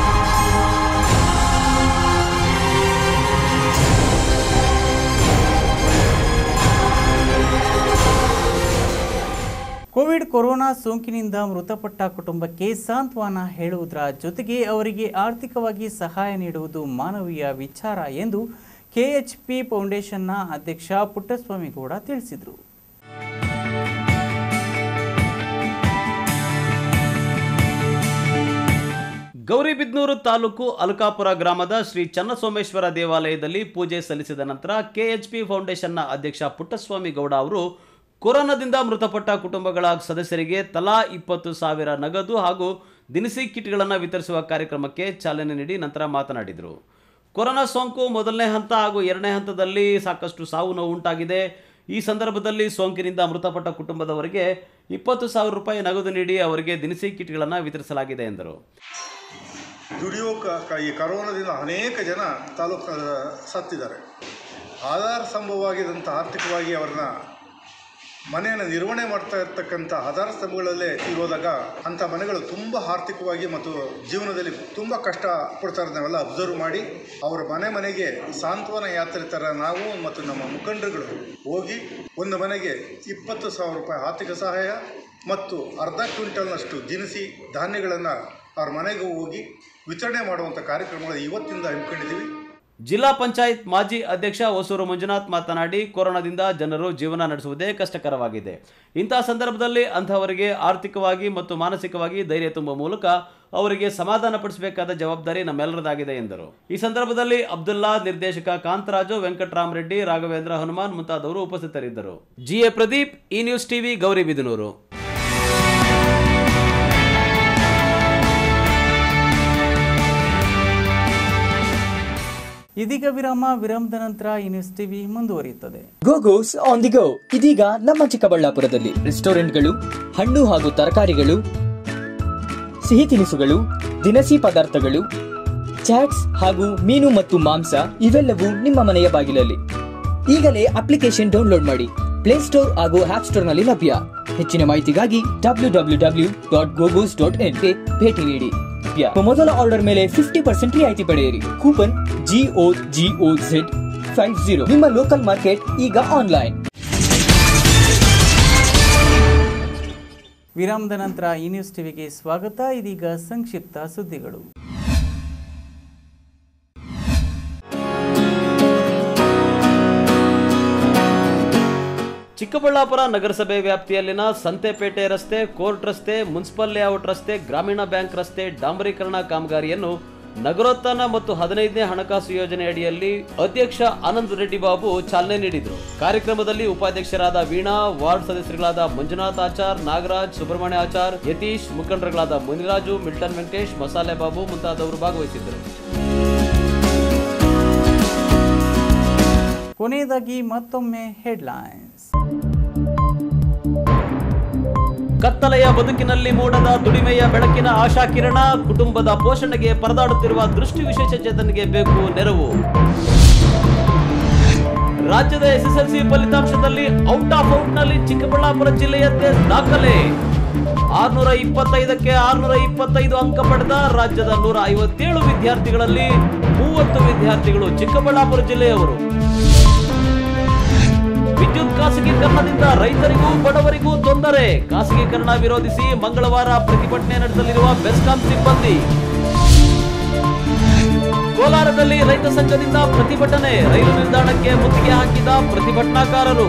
Covid corona ಸೋಂಕಿನಿಂದ ಮೃತಪಟ್ಟ ಕುಟುಂಬಕ್ಕೆ ಸಾಂತ್ವನ ಹೇಳುವುದರ ಜೊತೆಗೆ ಅವರಿಗೆ ಆರ್ಥಿಕವಾಗಿ ಸಹಾಯ ನೀಡುವುದು ಮಾನವೀಯ ವಿಚಾರ ಎಂದು ಕೆಎಚ್ಪಿ ಫೌಂಡೇಶನ್ನ ಅಧ್ಯಕ್ಷ ಪುಟ್ಟಸ್ವಾಮಿಗೌಡ ತಿಳಿಸಿದರು ಗೌರಿಬಿದ್ನೂರು ತಾಲೂಕು ಅಲಕಾಪುರ ಗ್ರಾಮದ ಶ್ರೀ ಚನ್ನಸೋಮೇಶ್ವರ ದೇವಾಲಯದಲ್ಲಿ ಪೂಜೆ ಸಲ್ಲಿಸಿದ ನಂತರ ಕೆಎಚ್ಪಿ ಫೌಂಡೇಶನ್ನ ಅಧ್ಯಕ್ಷ ಪುಟ್ಟಸ್ವಾಮಿ ಗೌಡ ಅವರು ಕೊರೋನಾದಿಂದ ಮೃತಪಟ್ಟ ಕುಟುಂಬಗಳ ಸದಸ್ಯರಿಗೆ ತಲಾ ಇಪ್ಪತ್ತು ಸಾವಿರ ನಗದು ಹಾಗೂ ದಿನಸಿ ಕಿಟ್ಗಳನ್ನು ವಿತರಿಸುವ ಕಾರ್ಯಕ್ರಮಕ್ಕೆ ಚಾಲನೆ ನೀಡಿ ನಂತರ ಮಾತನಾಡಿದರು ಕೊರೋನಾ ಸೋಂಕು ಮೊದಲನೇ ಹಂತ ಹಾಗೂ ಎರಡನೇ ಹಂತದಲ್ಲಿ ಸಾಕಷ್ಟು ಸಾವು ನೋವು ಉಂಟಾಗಿದೆ ಈ ಸಂದರ್ಭದಲ್ಲಿ ಸೋಂಕಿನಿಂದ ಮೃತಪಟ್ಟ ಕುಟುಂಬದವರಿಗೆ ಇಪ್ಪತ್ತು ಸಾವಿರ ರೂಪಾಯಿ ನಗದು ನೀಡಿ ಅವರಿಗೆ ದಿನಸಿ ಕಿಟ್ಗಳನ್ನು ವಿತರಿಸಲಾಗಿದೆ ಎಂದರು ದುಡಿಯೋ ಕ- ಕ- ಈ ಕರೋನಾದಿಂದ ಅನೇಕ ಜನ ತಾಲೂಕು ಸತ್ತಿದ್ದಾರೆ ಆಧಾರ ಸ್ತಂಭವಾಗಿದ್ದಂಥ ಆರ್ಥಿಕವಾಗಿ ಅವ್ರನ್ನ ಮನೆಯನ್ನು ನಿರ್ವಹಣೆ ಮಾಡ್ತಾ ಇರ್ತಕ್ಕಂಥ ಆಧಾರ ಸ್ತಂಭಗಳಲ್ಲೇ ಇರೋದಾಗ ಅಂಥ ಮನೆಗಳು ತುಂಬ ಆರ್ಥಿಕವಾಗಿ ಮತ್ತು ಜೀವನದಲ್ಲಿ ತುಂಬ ಕಷ್ಟ ಪಡ್ತಾರೆ ನಾವೆಲ್ಲ ಅಬ್ಸರ್ವ್ ಮಾಡಿ ಅವರ ಮನೆ ಮನೆಗೆ ಸಾಂತ್ವನ ಯಾತ್ರೆ ಥರ ನಾವು ಮತ್ತು ನಮ್ಮ ಮುಖಂಡರುಗಳು ಹೋಗಿ ಒಂದು ಮನೆಗೆ ಇಪ್ಪತ್ತು ಸಾವಿರ ರೂಪಾಯಿ ಆರ್ಥಿಕ ಸಹಾಯ ಮತ್ತು ಅರ್ಧ ಕ್ವಿಂಟಲ್ನಷ್ಟು ದಿನಸಿ ಧಾನ್ಯಗಳನ್ನು ಅವ್ರ ಮನೆಗೆ ಹೋಗಿ ವಿತರಣೆ ಮಾಡುವಂಥ ಕಾರ್ಯಕ್ರಮಗಳು ಇವತ್ತಿಂದ ಹಮ್ಮಿಕೊಂಡಿದ್ದೀವಿ ಜಿಲ್ಲಾ ಪಂಚಾಯತ್ ಮಾಜಿ ಅಧ್ಯಕ್ಷ ಹೊಸೂರು ಮಂಜುನಾಥ್ ಮಾತನಾಡಿ ಕೊರೋನಾದಿಂದ ಜನರು ಜೀವನ ನಡೆಸುವುದೇ ಕಷ್ಟಕರವಾಗಿದೆ ಇಂತಹ ಸಂದರ್ಭದಲ್ಲಿ ಅಂತಹವರಿಗೆ ಆರ್ಥಿಕವಾಗಿ ಮತ್ತು ಮಾನಸಿಕವಾಗಿ ಧೈರ್ಯ ತುಂಬುವ ಮೂಲಕ ಅವರಿಗೆ ಸಮಾಧಾನ ಪಡಿಸಬೇಕಾದ ಜವಾಬ್ದಾರಿ ನಮ್ಮೆಲ್ಲರದಾಗಿದೆ ಎಂದರು ಈ ಸಂದರ್ಭದಲ್ಲಿ ಅಬ್ದುಲ್ಲಾ ನಿರ್ದೇಶಕ ಕಾಂತರಾಜು ವೆಂಕಟರಾಮರೆಡ್ಡಿ ರಾಘವೇಂದ್ರ ಹನುಮಾನ್ ಮುಂತಾದವರು ಉಪಸ್ಥಿತರಿದ್ದರು ಜಿಎ ಪ್ರದೀಪ್ ಈ ನ್ಯೂಸ್ ಟಿವಿ ಗೌರಿಬಿದನೂರು ಇದೀಗ ವಿರಾಮ ವಿರಾಮದ ನಂತರ ಈ ನ್ಯೂಸ್ ಟಿವಿ ಮುಂದುವರಿಯುತ್ತದೆ ಗೋಗೋಸ್ ಆನ್ ದಿ ಗೋ ಇದೀಗ ನಮ್ಮ ಚಿಕ್ಕಬಳ್ಳಾಪುರದಲ್ಲಿ ರೆಸ್ಟೋರೆಂಟ್ಗಳು ಹಣ್ಣು ಹಾಗೂ ತರಕಾರಿಗಳು ಸಿಹಿ ತಿನಿಸುಗಳು ದಿನಸಿ ಪದಾರ್ಥಗಳು ಚಾಟ್ಸ್ ಹಾಗೂ ಮೀನು ಮತ್ತು ಮಾಂಸ ಇವೆಲ್ಲವೂ ನಿಮ್ಮ ಮನೆಯ ಬಾಗಿಲಲ್ಲಿ ಈಗಲೇ ಅಪ್ಲಿಕೇಶನ್ ಡೌನ್ಲೋಡ್ ಮಾಡಿ ಪ್ಲೇಸ್ಟೋರ್ ಹಾಗೂ ಆಪ್ ಸ್ಟೋರ್ನಲ್ಲಿ ಲಭ್ಯ ಹೆಚ್ಚಿನ ಮಾಹಿತಿಗಾಗಿ W W W dot Gogos dot ಇನ್ಗೆ ಭೇಟಿ ನೀಡಿ ಯಾ. ಮೊದಲ ಆರ್ಡರ್ ಮೇಲೆ ಫಿಫ್ಟಿ ಪರ್ಸೆಂಟ್ ರಿಯಾಯಿತಿ ಪಡೆಯಿರಿ coupon G O G O Z five zero ನಿಮ್ಮ ಲೋಕಲ್ ಮಾರ್ಕೆಟ್ ಈಗ ಆನ್ಲೈನ್ ವಿರಾಮದ ನಂತರ ಈ ನ್ಯೂಸ್ ಟಿವಿಗೆ ಸ್ವಾಗತ ಇದೀಗ ಸಂಕ್ಷಿಪ್ತ ಸುದ್ದಿಗಳು ಚಿಕ್ಕಬಳ್ಳಾಪುರ ನಗರಸಭೆ ವ್ಯಾಪ್ತಿಯಲ್ಲಿನ ಸಂತೆಪೇಟೆ ರಸ್ತೆ ಕೋರ್ಟ್ ರಸ್ತೆ ಮುನ್ಸಿಪಲ್ ಲೇಔಟ್ ರಸ್ತೆ ಗ್ರಾಮೀಣ ಬ್ಯಾಂಕ್ ರಸ್ತೆ ಡಾಂಬರೀಕರಣ ಕಾಮಗಾರಿಯನ್ನು ನಗರೋತ್ಥಾನ ಮತ್ತು ಹದಿನೈದನೇ ಹಣಕಾಸು ಯೋಜನೆ ಅಡಿಯಲ್ಲಿ ಅಧ್ಯಕ್ಷ ಆನಂದ್ ರೆಡ್ಡಿ ಬಾಬು ಚಾಲನೆ ನೀಡಿದರು ಕಾರ್ಯಕ್ರಮದಲ್ಲಿ ಉಪಾಧ್ಯಕ್ಷರಾದ ವೀಣಾ ವಾರ್ಡ್ ಸದಸ್ಯರುಗಳಾದ ಮಂಜುನಾಥ್ ಆಚಾರ್ ನಾಗರಾಜ್ ಸುಬ್ರಹ್ಮಣ್ಯ ಆಚಾರ್ ಯತೀಶ್ ಮುಖಂಡರುಗಳಾದ ಮುನಿರಾಜು ಮಿಲ್ಟನ್ ವೆಂಕಟೇಶ್ ಮಸಾಲೆ ಬಾಬು ಮುಂತಾದವರು ಭಾಗವಹಿಸಿದ್ದರು ಕೊನೆಯದಾಗಿ ಮತ್ತೊಮ್ಮೆ ಹೆಡ್ಲೈನ್ಸ್ ಕತ್ತಲೆಯ ಬದುಕಿನಲ್ಲಿ ಮೂಡದ ದುಡಿಮೆಯ ಬೆಳಕಿನ ಆಶಾಕಿರಣ ಕುಟುಂಬದ ಪೋಷಣೆಗೆ ಪರದಾಡುತ್ತಿರುವ ದೃಷ್ಟಿ ವಿಶೇಷ ಚೇತನಿಗೆ ಬೇಕು ನೆರವು ರಾಜ್ಯದ ಎಸ್ಎಸ್ಎಲ್ಸಿ ಫಲಿತಾಂಶದಲ್ಲಿ ಔಟ್ ಆಫ್ ಔಟ್ ನಲ್ಲಿ ಚಿಕ್ಕಬಳ್ಳಾಪುರ ಜಿಲ್ಲೆಯದ್ದೇ ದಾಖಲೆ ಆರ್ನೂರ ಇಪ್ಪತ್ತೈದಕ್ಕೆ ಆರ್ನೂರ ಇಪ್ಪತ್ತೈದು ಅಂಕ ಪಡೆದ ರಾಜ್ಯದ ನೂರ ಐವತ್ತೇಳು ವಿದ್ಯಾರ್ಥಿಗಳಲ್ಲಿ ಮೂವತ್ತು ವಿದ್ಯಾರ್ಥಿಗಳು ಚಿಕ್ಕಬಳ್ಳಾಪುರ ಜಿಲ್ಲೆಯವರು ವಿದ್ಯುತ್ ಖಾಸಗೀಕರಣದಿಂದ ರೈತರಿಗೂ ಬಡವರಿಗೂ ತೊಂದರೆ ಖಾಸಗೀಕರಣ ವಿರೋಧಿಸಿ ಮಂಗಳವಾರ ಪ್ರತಿಭಟನೆ ನಡೆಸಲಿರುವ ಬೆಸ್ಕಾಂ ಸಿಬ್ಬಂದಿ ಕೋಲಾರದಲ್ಲಿ ರೈತ ಸಂಘದಿಂದ ಪ್ರತಿಭಟನೆ ರೈಲು ನಿಲ್ದಾಣಕ್ಕೆ ಮುತ್ತಿಗೆ ಹಾಕಿದ ಪ್ರತಿಭಟನಾಕಾರರು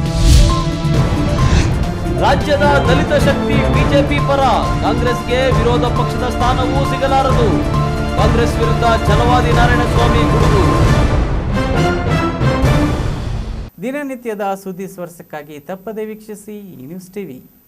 ರಾಜ್ಯದ ದಲಿತ ಶಕ್ತಿ ಬಿಜೆಪಿ ಪರ ಕಾಂಗ್ರೆಸ್ಗೆ ವಿರೋಧ ಪಕ್ಷದ ಸ್ಥಾನವೂ ಸಿಗಲಾರದು ಕಾಂಗ್ರೆಸ್ ವಿರುದ್ಧ ಛಲವಾದಿ ನಾರಾಯಣಸ್ವಾಮಿ ಗುಡುಗು ದಿನನಿತ್ಯದ ಸುದ್ದಿ ಸ್ಪರ್ಶಕ್ಕಾಗಿ ತಪ್ಪದೆ ವೀಕ್ಷಿಸಿ ಈ ನ್ಯೂಸ್ ಟಿವಿ